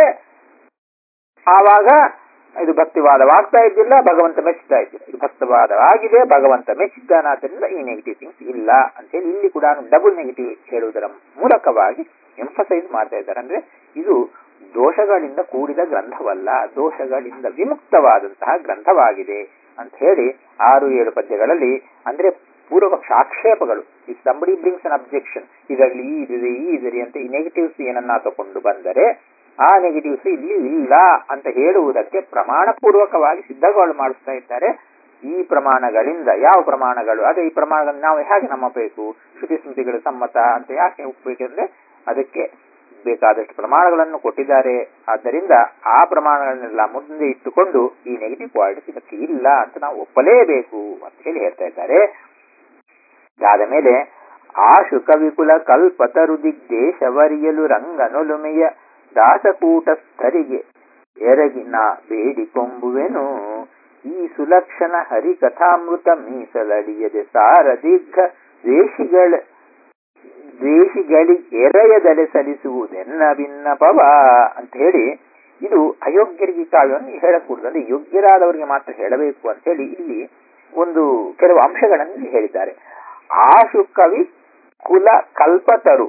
ಆವಾಗ ಇದು ಭಕ್ತಿವಾದವಾಗ್ತಾ ಇದ್ದಿಲ್ಲ ಭಗವಂತ ಮೆಚ್ಚುತ್ತಾ ಇದ್ದಿಲ್ಲ ಇದು ಭಕ್ತವಾದವಾಗಿದೆ ಭಗವಂತ ಮೆಚ್ಚಿದ್ದಾನಾದ್ರಿಂದ ಈ ನೆಗೆಟಿವ್ ಥಿಂಗ್ಸ್ ಇಲ್ಲ ಅಂತ ಹೇಳಿ ಇಲ್ಲಿ ಕೂಡ ಡಬಲ್ ನೆಗೆಟಿವ್ ಹೇಳುವುದರ ಮೂಲಕವಾಗಿ ಎಂಫಸೈಸ್ ಮಾಡ್ತಾ ಇದ್ದಾರೆ ಅಂದ್ರೆ ಇದು ದೋಷಗಳಿಂದ ಕೂಡಿದ ಗ್ರಂಥವಲ್ಲ ದೋಷಗಳಿಂದ ವಿಮುಕ್ತವಾದಂತಹ ಗ್ರಂಥವಾಗಿದೆ ಅಂತ ಹೇಳಿ ಆರು ಏಳು ಪದ್ಯಗಳಲ್ಲಿ ಅಂದ್ರೆ ಪೂರ್ವಪಕ್ಷ ಆಕ್ಷೇಪಗಳು ಈ ಸಂಬಡಿ ಬ್ರಿಂಗ್ಸ್ ಅನ್ ಅಬ್ಜೆಕ್ಷನ್ ಇದರಲ್ಲಿ ಈ ಇದಿದೆ ಈ ಇದರಿ ಅಂತ ಈ ನೆಗೆಟಿವ್ಸ್ ಏನನ್ನ ತಗೊಂಡು ಬಂದರೆ ಆ ನೆಗೆಟಿವ್ಸ್ ಇಲ್ಲಿ ಇಲ್ಲ ಅಂತ ಹೇಳುವುದಕ್ಕೆ ಪ್ರಮಾಣ ಪೂರ್ವಕವಾಗಿ ಸಿದ್ಧಗಳು ಮಾಡಿಸ್ತಾ ಇದ್ದಾರೆ ಈ ಪ್ರಮಾಣಗಳಿಂದ ಯಾವ ಪ್ರಮಾಣಗಳು ಅದೇ ಈ ಪ್ರಮಾಣಗಳನ್ನು ನಾವು ಹೇಗೆ ನಂಬಬೇಕು ಶ್ರುತಿ ಸ್ಮೃತಿಗಳ ಸಮ್ಮತ ಅಂತ ಯಾಕೆ ಒಪ್ಪಬೇಕಂದ್ರೆ ಅದಕ್ಕೆ ಬೇಕಾದಷ್ಟು ಪ್ರಮಾಣಗಳನ್ನು ಕೊಟ್ಟಿದ್ದಾರೆ ಆದ್ದರಿಂದ ಆ ಪ್ರಮಾಣಗಳನ್ನೆಲ್ಲ ಮುಂದೆ ಇಟ್ಟುಕೊಂಡು ಈ ನೆಗೆಟಿವ್ ಕ್ವಾಲಿಟೀಸ್ ಇದಕ್ಕೆ ಇಲ್ಲ ಅಂತ ನಾವು ಒಪ್ಪಲೇಬೇಕು ಅಂತ ಹೇಳಿ ಹೇಳ್ತಾ ಇದ್ದಾರೆ ಇದಾದ ಮೇಲೆ ಆಶು ಕವಿಕುಲ ಕಲ್ಪತರು ದಿಗ್ದೇಶವರಿಯಲು ರಂಗನೊಲುಮೆಯ ದಾಸಕೂಟಸ್ಥರಿಗೆ ಎರಗಿನ ಬೇಡಿಕೊಂಬುವೆನು ಈ ಸುಲಕ್ಷಣ ಹರಿಕಥಾಮೃತ ಮೀಸಲಡಿಯದೆ ಸಾರ ದೀರ್ಘ ದ್ವೇಷಿಗಳ ದ್ವೇಷಿಗಳಿಗೆ ಎರೆಯದಲೆ ಸಲ್ಲಿಸುವುದೆನ್ನ ಭಿನ್ನಪವ ಅಂತ ಹೇಳಿ ಇದು ಅಯೋಗ್ಯರಿಗೆ ಕಾವ್ಯವನ್ನು ಹೇಳಕೂಡದು ಅಂದ್ರೆ ಯೋಗ್ಯರಾದವರಿಗೆ ಮಾತ್ರ ಹೇಳಬೇಕು ಅಂತ ಹೇಳಿ ಇಲ್ಲಿ ಒಂದು ಕೆಲವು ಅಂಶಗಳನ್ನು ಹೇಳಿದ್ದಾರೆ ಆಶು ಕವಿ ಕುಲ ಕಲ್ಪತರು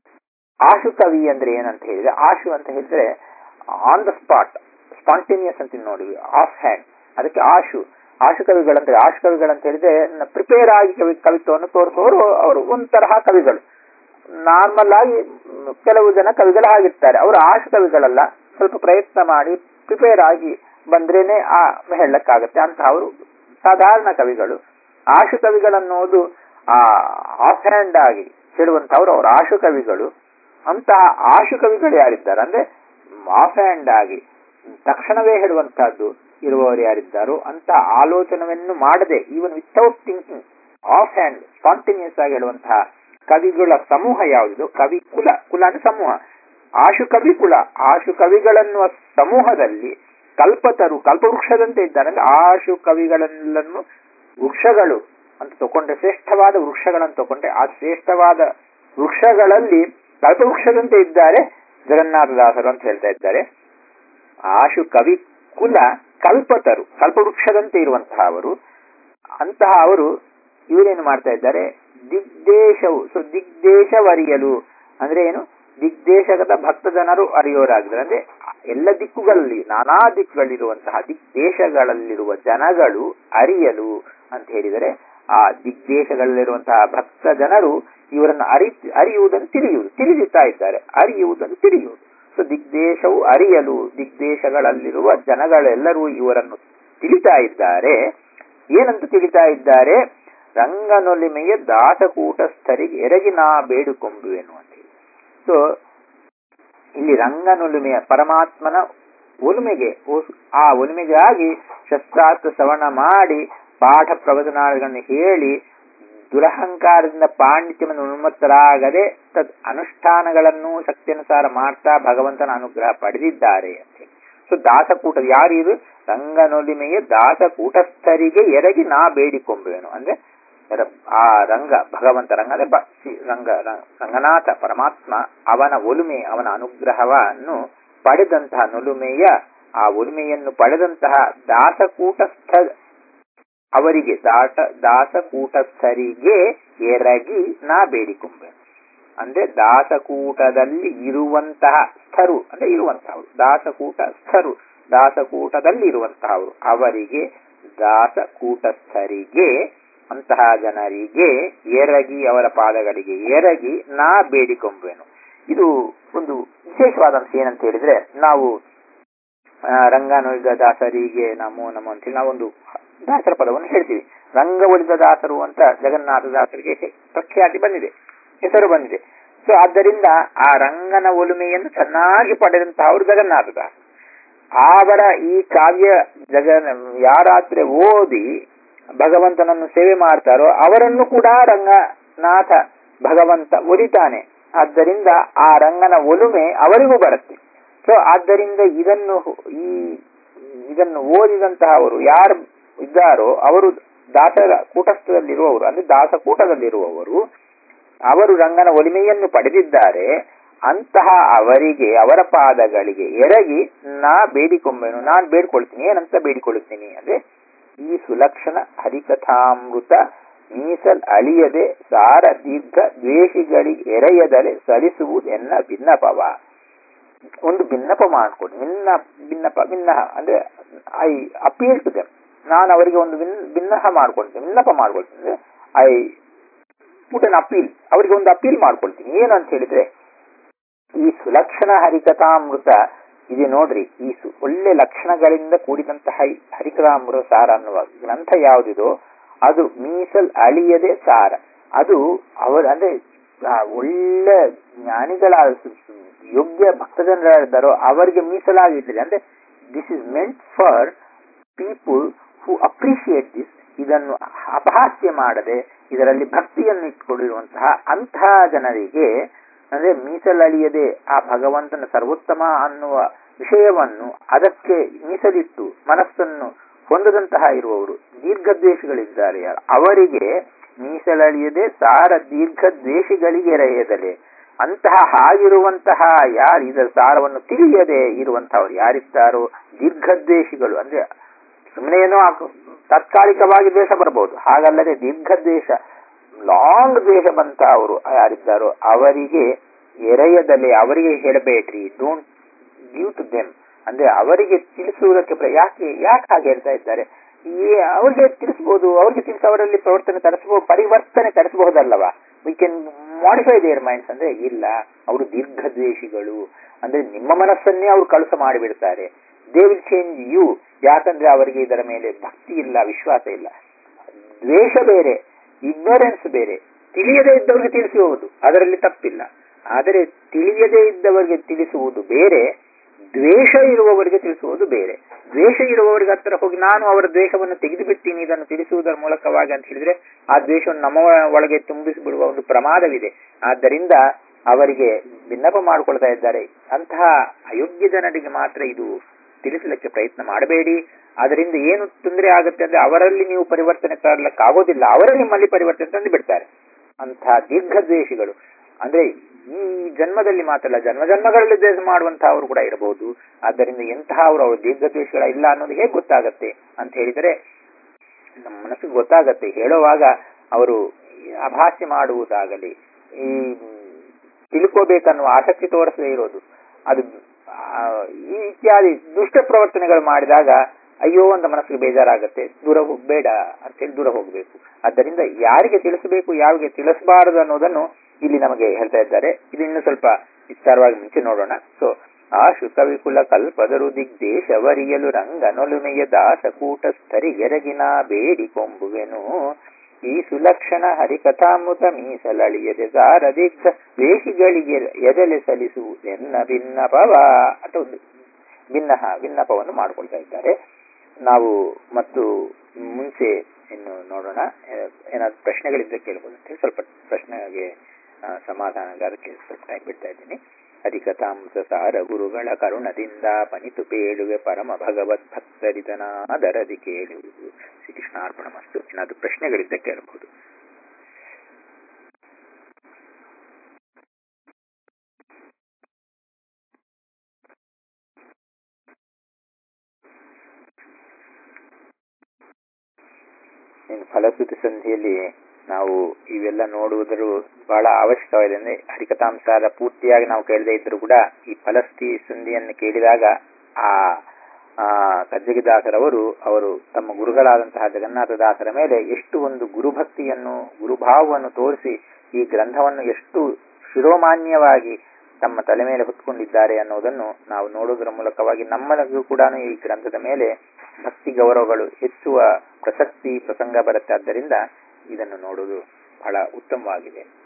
ಆಶು ಕವಿ ಅಂದ್ರೆ ಏನಂತ ಹೇಳಿದ್ರೆ ಆಶು ಅಂತ ಹೇಳಿದ್ರೆ ಆನ್ ದ ಸ್ಪಾಟ್ ಸ್ಪಾಂಟೇನಿಯಸ್ ಅಂತ ನೋಡಿ ಆಫ್ ಹ್ಯಾಂಡ್ ಅದಕ್ಕೆ ಆಶು ಆಶು ಕವಿಗಳಂದ್ರೆ ಆಶು ಕವಿಗಳಂತ ಹೇಳಿದ್ರೆ ಪ್ರಿಪೇರ್ ಆಗಿ ಕವಿ ಕವಿತ್ವವನ್ನು ತೋರಿಸುವವರು ಅವರು ಒಂತರಹ ಕವಿಗಳು ನಾರ್ಮಲ್ ಆಗಿ ಕೆಲವು ಜನ ಕವಿಗಳಾಗಿರ್ತಾರೆ ಅವರು ಆಶು ಕವಿಗಳಲ್ಲ ಸ್ವಲ್ಪ ಪ್ರಯತ್ನ ಮಾಡಿ ಪ್ರಿಪೇರ್ ಆಗಿ ಬಂದ್ರೇನೆ ಆ ಹೇಳಕ್ಕಾಗತ್ತೆ ಅಂತ ಅವರು ಸಾಧಾರಣ ಕವಿಗಳು ಆಶು ಕವಿಗಳನ್ನೋದು ಆ ಆಫ್ ಹ್ಯಾಂಡ್ ಆಗಿ ಹೇಳುವಂತವ್ರು ಅವರು ಆಶು ಕವಿಗಳು ಅಂತಹ ಆಶು ಕವಿಗಳು ಯಾರಿದ್ದಾರೆ ಅಂದ್ರೆ ಆಫ್ ಹ್ಯಾಂಡ್ ಆಗಿ ತಕ್ಷಣವೇ ಹೇಳುವಂತಹದ್ದು ಇರುವವರು ಯಾರಿದ್ದಾರೋ ಅಂತ ಆಲೋಚನೆಯನ್ನು ಮಾಡದೆ even without thinking offhand spontaneous ಆಗಿ ಹೇಳುವಂತಹ ಕವಿಗಳ ಸಮೂಹ ಯಾವುದು ಕವಿ ಕುಲ ಕುಲ ಅಂದ್ರೆ ಸಮೂಹ ಆಶು ಕವಿ ಕುಲ ಆಶು ಕವಿಗಳನ್ನುವ ಸಮೂಹದಲ್ಲಿ ಕಲ್ಪತರು ಕಲ್ಪವೃಕ್ಷದಂತೆ ಇದ್ದಾರೆ ಅಂದ್ರೆ ಆಶು ಕವಿಗಳೆಲ್ಲನ್ನು ವೃಕ್ಷಗಳು ಅಂತ ತಗೊಂಡ್ರೆ ಶ್ರೇಷ್ಠವಾದ ವೃಕ್ಷಗಳನ್ನು ತಗೊಂಡ್ರೆ ಆ ಶ್ರೇಷ್ಠವಾದ ವೃಕ್ಷಗಳಲ್ಲಿ ಕಲ್ಪವೃಕ್ಷದಂತೆ ಇದ್ದಾರೆ ಜಗನ್ನಾಥದಾಸರು ಅಂತ ಹೇಳ್ತಾ ಇದ್ದಾರೆ ಆಶು ಕವಿ ಕುಲ ಕಲ್ಪತರು ಕಲ್ಪವೃಕ್ಷದಂತೆ ಇರುವಂತಹ ಅವರು ಅಂತಹ ಅವರು ಇವರೇನು ಮಾಡ್ತಾ ಇದ್ದಾರೆ ದಿಗ್ದೇಶವು ಸೊ ದಿಗ್ದೇಶವರಿಯಲು ಅಂದ್ರೆ ಏನು ದಿಗ್ದೇಶದ ಭಕ್ತ ಜನರು ಅರಿಯೋರಾಗಿದ್ದಾರೆ ಅಂದ್ರೆ ಎಲ್ಲ ದಿಕ್ಕುಗಳಲ್ಲಿ ನಾನಾ ದಿಕ್ಕುಗಳಿರುವಂತಹ ದಿಗ್ದೇಶಗಳಲ್ಲಿರುವ ಜನಗಳು ಅರಿಯಲು ಅಂತ ಹೇಳಿದರೆ ಆ ದಿಗ್ದೇಶಗಳಲ್ಲಿರುವಂತಹ ಭಕ್ತ ಜನರು ಇವರನ್ನು ಅರಿ ಅರಿಯುವುದನ್ನು ತಿಳಿಯುವುದು ತಿಳಿಯುತ್ತಾ ಇದ್ದಾರೆ ಅರಿಯುವುದನ್ನು ತಿಳಿಯುವುದು ಸೊ ದಿಗ್ದೇಶವು ಅರಿಯಲು ದಿಗ್ದೇಶಗಳಲ್ಲಿರುವ ಜನಗಳೆಲ್ಲರೂ ಇವರನ್ನು ತಿಳಿತಾ ಇದ್ದಾರೆ ಏನಂತ ತಿಳಿತಾ ಇದ್ದಾರೆ ರಂಗನೊಲಿಮೆಯ ದಾಸಕೂಟಸ್ಥರಿಗೆ ಎರಗಿ ನಾ ಬೇಡುಕೊಂಬುವೆನು ಅಂತ ಹೇಳಿ ಸೊ ಇಲ್ಲಿ ರಂಗನೊಲುಮೆಯ ಪರಮಾತ್ಮನ ಒಲುಮೆಗೆ ಆ ಒಲುಮೆಗಾಗಿ ಶಸ್ತ್ರಾಸ್ತ್ರ ಶ್ರವಣ ಮಾಡಿ ಪಾಠ ಪ್ರವಚನಗಳನ್ನು ಹೇಳಿ ದುರಹಂಕಾರದಿಂದ ಪಾಂಡಿತ್ಯವನ್ನು ಉನ್ಮತ್ತರಾಗದೆ ತದ್ ಅನುಷ್ಠಾನಗಳನ್ನು ಶಕ್ತಿಯನುಸಾರ ಮಾಡ್ತಾ ಭಗವಂತನ ಅನುಗ್ರಹ ಪಡೆದಿದ್ದಾರೆ ಅಂತ ಹೇಳಿ ಸೊ ದಾಸಕೂಟ ಯಾರಿರು ರಂಗನೊಲಿಮೆಯ ದಾಸಕೂಟಸ್ಥರಿಗೆ ಎರಗಿ ನಾ ಬೇಡಿಕೊಂಬೇನು ಅಂದ್ರೆ ಎರ- ಆ ರಂಗ ಭಗವಂತ ರಂಗ ಅಂದ್ರೆ ಬ- ಶ್ರೀ ರಂಗ ರ- ರಂಗನಾಥ ಪರಮಾತ್ಮ ಅವನ ಒಲುಮೆ ಅವನ ಅನುಗ್ರಹವನ್ನು ಪಡೆದಂತಹ ನೊಲುಮೆಯ ಆ ಒಲುಮೆಯನ್ನು ಪಡೆದಂತಹ ದಾಸಕೂಟಸ್ಥ ಅವರಿಗೆ ದಾಟ ದಾಸಕೂಟಸ್ಥರಿಗೆ ಎರಗಿ ನಾ ಬೇಡಿಕೊಂಬೆ ಅಂದ್ರೆ ದಾಸಕೂಟದಲ್ಲಿ ಇರುವಂತಹ ಸ್ಥರು ಅಂದ್ರೆ ಇರುವಂತಹವರು ದಾಸಕೂಟ ಸ್ಥರು ದಾಸಕೂಟದಲ್ಲಿ ಇರುವಂತಹವರು ಅವರಿಗೆ ದಾಸಕೂಟಸ್ಥರಿಗೆ ಅಂತಹ ಜನರಿಗೆ ಎರಗಿ ಅವರ ಪಾದಗಳಿಗೆ ಎರಗಿ ನಾ ಬೇಡಿಕೊಂಬೆನು ಇದು ಒಂದು ವಿಶೇಷವಾದಂಶ ಏನಂತ ಹೇಳಿದ್ರೆ ನಾವು ಆ, ರಂಗ ನುಡಿದ ದಾಸರಿಗೆ ನಮೋ ನಮೋ ಅಂತೇಳಿ ನಾವೊಂದು ದಾಸರ ಪದವನ್ನು ಹೇಳ್ತೀವಿ ರಂಗ ಒಲಿದ ದಾಸರು ಅಂತ ಜಗನ್ನಾಥ ದಾಸರಿಗೆ ಹೆ- ಪ್ರಖ್ಯಾತಿ ಬಂದಿದೆ ಹೆಸರು ಬಂದಿದೆ ಸೊ ಆದ್ದರಿಂದ ಆ ರಂಗನ ಒಲುಮೆಯನ್ನು ಚೆನ್ನಾಗಿ ಪಡೆದಂತಹ ಅವರು ಜಗನ್ನಾಥ ದಾಸ ಅವರ ಈ ಕಾವ್ಯ ಜಗನ್ ಯಾರಾತ್ರೆ ಓದಿ ಭಗವಂತನನ್ನು ಸೇವೆ ಮಾಡ್ತಾರೋ ಅವರನ್ನು ಕೂಡ ರಂಗನಾಥ ಭಗವಂತ ಒಲಿತಾನೆ ಆದ್ದರಿಂದ ಆ ರಂಗನ ಒಲುಮೆ ಅವರಿಗೂ ಬರುತ್ತೆ ಸೊ ಆದ್ದರಿಂದ ಇದನ್ನು ಈ ಇದನ್ನು ಓದಿದಂತಹ ಅವರು ಯಾರು ಇದ್ದಾರೋ ಅವರು ದಾಸರ ಕೂಟಸ್ಥದಲ್ಲಿರುವವರು ಅಂದ್ರೆ ದಾಸಕೂಟದಲ್ಲಿರುವವರು ಅವರು ರಂಗನ ಒಲಿಮೆಯನ್ನು ಪಡೆದಿದ್ದಾರೆ ಅಂತಹ ಅವರಿಗೆ ಅವರ ಪಾದಗಳಿಗೆ ಎರಗಿ ನಾ ಬೇಡಿಕೊಂಬೆನು ನಾನು ಬೇಡ್ಕೊಳ್ತೀನಿ ಏನಂತ ಬೇಡಿಕೊಳ್ಳುತ್ತೀನಿ ಅಂದ್ರೆ ಈ ಸುಲಕ್ಷಣ ಹರಿಕಥಾಮೃತ ಮೀಸಲ್ ಅಳಿಯದೆ ಸಾರ ದೀರ್ಘ ದ್ವೇಷಿಗಳಿಗೆ ಎರೆಯದಲೆ ಸಲ್ಲಿಸುವುದೆನ್ನ ಭಿನ್ನಪವ ಒಂದು ಭಿನ್ನಪ ಮಾಡ್ಕೊಡಿ ಭಿನ್ನ ಭಿನ್ನಪ ಭಿನ್ನ ಅಂದ್ರೆ ಐ ಅಪೀಲ್ ಟು ದೆಮ್ ನಾನು ಅವರಿಗೆ ಒಂದು ಭಿನ್- ಭಿನ್ನಹ ಮಾಡ್ಕೊಳ್ತೀನಿ ಭಿನ್ನಪ ಮಾಡ್ಕೊಳ್ತೀನಿ ಅಂದ್ರೆ ಐ ಪುಟ್ ಅನ್ ಅಪೀಲ್ ಅವರಿಗೆ ಒಂದು ಅಪೀಲ್ ಮಾಡ್ಕೊಳ್ತೀನಿ ಏನು ಅಂತ ಹೇಳಿದ್ರೆ ಈ ಸುಲಕ್ಷಣ ಹರಿಕಥಾಮೃತ ಇದೆ ನೋಡ್ರಿ ಈ ಸು ಒಳ್ಳೆ ಲಕ್ಷಣಗಳಿಂದ ಕೂಡಿದಂತಹ ಈ ಹರಿಕಥಾಮೃತ ಸಾರ ಅನ್ನುವ ಗ್ರಂಥ ಯಾವುದಿದೋ ಅದು ಮೀಸಲ್ ಅಳಿಯದೆ ಸಾರ ಅದು ಅವರ ಅಂದ್ರೆ ಆ ಒಳ್ಳೆ ಜ್ಞಾನಿಗಳ ಸು- ಸು- ಯೋಗ್ಯ ಭಕ್ತಜನರಿದ್ದಾರೋ ಅವರಿಗೆ ಮೀಸಲಾಗಿಟ್ಟಿದೆ ಅಂದ್ರೆ this is meant for people who appreciate this ಇದನ್ನು ಅಪಹಾಸ್ಯ ಮಾಡದೆ ಇದರಲ್ಲಿ ಭಕ್ತಿಯನ್ನು ಇಟ್ಕೊಂಡಿರುವಂತಹ ಅಂತಹ ಜನರಿಗೆ ಅಂದ್ರೆ ಮೀಸಲಳಿಯದೆ ಆ ಭಗವಂತನ ಸರ್ವೋತ್ತಮ ಅನ್ನುವ ವಿಷಯವನ್ನು ಅದಕ್ಕೆ ಮೀಸಲಿಟ್ಟು ಮನಸ್ಸನ್ನು ಹೊಂದದಂತಹ ಇರುವವರು ದೀರ್ಘದ್ವೇಷಗಳಿದ್ದಾರೆ ಅವರಿಗೆ ಮೀಸಲಳಿಯದೆ ಸಾರ ದೀರ್ಘ ದ್ವೇಷಗಳಿಗೆ ಎರೆಯದಲೆ ಅಂತಹ ಹಾಗಿರುವಂತಹ ಯಾರು ಇದರ ಸಾರವನ್ನು ತಿಳಿಯದೆ ಇರುವಂತಹವರು ಯಾರಿದ್ದಾರೋ ದೀರ್ಘದ್ವೇಷಿಗಳು ಅಂದ್ರೆ ಸುಮ್ಮನೆ ಏನೋ ಆಕ- ತಾತ್ಕಾಲಿಕವಾಗಿ ದ್ವೇಷ ಬರಬಹುದು ಹಾಗಲ್ಲದೆ ದೀರ್ಘ ದ್ವೇಷ ಲಾಂಗ್ ದ್ವೇಷ ಬಂತ ಅವರು ಯಾರಿದ್ದಾರೋ ಅವರಿಗೆ ಎರೆಯದಲೆ ಅವರಿಗೆ ಹೇಳಬೇಡ್ರಿ ಡೋಂಟ್ ಗಿವ್ ಟು ದೆಮ್ ಅಂದ್ರೆ ಅವರಿಗೆ ತಿಳಿಸುವುದಕ್ಕೆ ಪ್ರ- ಯಾಕೆ ಯಾಕೆ ಹಾಗೆ ಹೇಳ್ತಾ ಇದ್ದಾರೆ ಏ ಅವ್ರಿಗೆ ತಿಳಿಸಬಹುದು ಅವ್ರಿಗೆ ತಿಳಿಸಿ ಅವರಲ್ಲಿ ಪ್ರವರ್ತನೆ ತರಿಸಬಹುದು ಪರಿವರ್ತನೆ ತರಿಸಬಹುದಲ್ಲವಾ we can modify their minds ಅಂದ್ರೆ ಇಲ್ಲ ಅವರು ದೀರ್ಘದ್ವೇಷಿಗಳು ಅಂದ್ರೆ ನಿಮ್ಮ ಮನಸ್ಸನ್ನೇ ಅವರು ಕಳುಸ ಮಾಡಿಬಿಡ್ತಾರೆ ದೇ ವಿಲ್ ಚೇಂಜ್ ಯು ಯಾಕಂದ್ರೆ ಅವರಿಗೆ ಇದರ ಮೇಲೆ ಭಕ್ತಿ ಇಲ್ಲ ವಿಶ್ವಾಸ ಇಲ್ಲ ದ್ವೇಷ ಬೇರೆ ಇಗ್ನೋರೆನ್ಸ್ ಬೇರೆ ತಿಳಿಯದೇ ಇದ್ದವರಿಗೆ ತಿಳಿಸುವುದು ಅದರಲ್ಲಿ ತಪ್ಪಿಲ್ಲ ಆದರೆ ತಿಳಿಯದೇ ಇದ್ದವರಿಗೆ ತಿಳಿಸುವುದು ಬೇರೆ ದ್ವೇಷ ಇರುವವರಿಗೆ ತಿಳಿಸುವುದು ಬೇರೆ ದ್ವೇಷ ಇರುವವರಿಗೆ ಹತ್ತಿರ ಹೋಗಿ ನಾನು ಅವರ ದ್ವೇಷವನ್ನು ತೆಗೆದು ಬಿಡ್ತೀನಿ ಇದನ್ನು ತಿಳಿಸುವುದರ ಮೂಲಕವಾಗಿ ಅಂತ ಹೇಳಿದ್ರೆ ಆ ದ್ವೇಷವನ್ನು ನಮ್ಮ ಒಳಗೆ ತುಂಬಿಸಿಬಿಡುವ ಒಂದು ಪ್ರಮಾದವಿದೆ ಆದ್ದರಿಂದ ಅವರಿಗೆ ಭಿನ್ನಪ ಮಾಡಿಕೊಳ್ತಾ ಇದ್ದಾರೆ ಅಂತಹ ಅಯೋಗ್ಯ ಜನರಿಗೆ ಮಾತ್ರ ಇದು ತಿಳಿಸಲಿಕ್ಕೆ ಪ್ರಯತ್ನ ಮಾಡಬೇಡಿ ಅದರಿಂದ ಏನು ತೊಂದರೆ ಆಗುತ್ತೆ ಅಂದ್ರೆ ಅವರಲ್ಲಿ ನೀವು ಪರಿವರ್ತನೆ ತರಲಿಕ್ಕಾಗೋದಿಲ್ಲ ಅವರೇ ನಿಮ್ಮಲ್ಲಿ ಪರಿವರ್ತನೆ ತಂದು ಬಿಡ್ತಾರೆ ಅಂತಹ ದೀರ್ಘದ್ವೇಷಿಗಳು ಅಂದ್ರೆ ಈ ಜನ್ಮದಲ್ಲಿ ಮಾತ್ರ ಅಲ್ಲ ಜನ್ಮ ಜನ್ಮಗಳಲ್ಲಿ ದ್ವೇಷ ಮಾಡುವಂತಹವರು ಕೂಡ ಇರಬಹುದು ಆದ್ದರಿಂದ ಎಂತಹ ಅವರು ಅವರು ದೀರ್ಘದ್ವೇಷಗಳ ಇಲ್ಲ ಅನ್ನೋದು ಹೇಗೆ ಗೊತ್ತಾಗತ್ತೆ ಅಂತ ಹೇಳಿದರೆ ನಮ್ಮ ಮನಸ್ಸಿಗೆ ಗೊತ್ತಾಗತ್ತೆ ಹೇಳುವಾಗ ಅವರು ಅಭಾಸ್ಯ ಮಾಡುವುದಾಗಲಿ ಈ ತಿಳ್ಕೋಬೇಕನ್ನುವ ಆಸಕ್ತಿ ತೋರಿಸದೇ ಇರೋದು ಅದು ಆ, ಈ ಇತ್ಯಾದಿ ದುಷ್ಟ ಪ್ರವರ್ತನೆಗಳು ಮಾಡಿದಾಗ ಅಯ್ಯೋ ಅಂತ ಮನಸ್ಸಿಗೆ ಬೇಜಾರಾಗತ್ತೆ ದೂರ ಹೋಗ್ಬೇಡ ಅಂತೇಳಿ ದೂರ ಹೋಗಬೇಕು ಆದ್ದರಿಂದ ಯಾರಿಗೆ ತಿಳಿಸಬೇಕು ಯಾರಿಗೆ ತಿಳಿಸಬಾರದು ಅನ್ನೋದನ್ನು ಇಲ್ಲಿ ನಮಗೆ ಹೇಳ್ತಾ ಇದ್ದಾರೆ ಇದು ಇನ್ನು ಸ್ವಲ್ಪ ವಿಸ್ತಾರವಾಗಿ ಮುಂಚೆ ನೋಡೋಣ ಸೊ ಆ ಶುಕವಿಕುಲ ಕಲ್ಪದರು ದಿಗ್ದೇಶವರಿಯಲು ರಂಗನೊಲುಮೆಯ ದಾಸಕೂಟಸ್ಥರಿಗೆರಗಿನ ಬೇಡಿಕೊಂಬುವೆನು ಈ ಸುಲಕ್ಷಣ ಹರಿಕಥಾಮೃತ ಮೀಸಲಳಿಯದೆ ಸಾರ ದಿಗ್ಧ ವೇಷಿಗಳಿಗೆ ಎದೆಲೆ ಸಲ್ಲಿಸುವುದೆನ್ನ ಭಿನ್ನಪವ ಅಂತ ಒಂದು ಭಿನ್ನ ವಿನ್ನಪವನ್ನು ಮಾಡಿಕೊಳ್ತಾ ಇದ್ದಾರೆ ನಾವು ಮತ್ತು ಮುಂಚೆ ಇನ್ನು ನೋಡೋಣ ಏನಾದ್ರು ಪ್ರಶ್ನೆಗಳಿದ್ರೆ ಕೇಳ್ಬೋದು ಅಂತ ಹೇಳಿ ಸ್ವಲ್ಪ ಪ್ರಶ್ನೆಗೆ ಸಮಾಧಾನ ಅದಕ್ಕೆ ಸ್ವಲ್ಪ ಟೈಮ್ ಬಿಡ್ತಾ ಇದ್ದೀನಿ ಅಧಿಕತಾಂಸ ಸಾರ ಗುರುಗಳ ಕರುಣದಿಂದ ಪನಿತು ಪೇಳುವೆ ಪರಮ ಭಗವದ್ ಭಕ್ತರಿದನಾದರದಿ ಕೇಳುವುದು ಶ್ರೀಕೃಷ್ಣಾರ್ಪಣ ಮಸ್ತು ಏನಾದ್ರು ಪ್ರಶ್ನೆಗಳಿದ್ದ ಕೇಳಬಹುದು ಇನ್ನು ಫಲಶ್ರುತಿ ಸಂಧಿಯಲ್ಲಿ ನಾವು ಇವೆಲ್ಲ ನೋಡುವುದರು ಬಹಳ ಅವಶ್ಯಕವಾಗಿದೆ ಅಂದ್ರೆ ಹರಿಕಥಾಂಸಾರ ಪೂರ್ತಿಯಾಗಿ ನಾವು ಕೇಳದೇ ಇದ್ರು ಕೂಡ ಈ ಫಲಸ್ಥಿ ಸಂಧಿಯನ್ನು ಕೇಳಿದಾಗ ಆ ಆ ಕಜ್ಜಗಿದಾಸರವರು ಅವರು ತಮ್ಮ ಗುರುಗಳಾದಂತಹ ಜಗನ್ನಾಥದಾಸರ ಮೇಲೆ ಎಷ್ಟು ಒಂದು ಗುರುಭಕ್ತಿಯನ್ನು ಗುರುಭಾವವನ್ನು ತೋರಿಸಿ ಈ ಗ್ರಂಥವನ್ನು ಎಷ್ಟು ಶಿರೋಮಾನ್ಯವಾಗಿ ತಮ್ಮ ತಲೆ ಮೇಲೆ ಹೊತ್ಕೊಂಡಿದ್ದಾರೆ ಅನ್ನೋದನ್ನು ನಾವು ನೋಡುವುದರ ಮೂಲಕವಾಗಿ ನಮ್ಮಲ್ಲಿಗೂ ಕೂಡ ಈ ಗ್ರಂಥದ ಮೇಲೆ ಭಕ್ತಿ ಗೌರವಗಳು ಹೆಚ್ಚುವ ಪ್ರಸಕ್ತಿ ಪ್ರಸಂಗ ಬರುತ್ತೆ ಆದ್ದರಿಂದ ಇದನ್ನು ನೋಡುವುದು ಬಹಳ ಉತ್ತಮವಾಗಿದೆ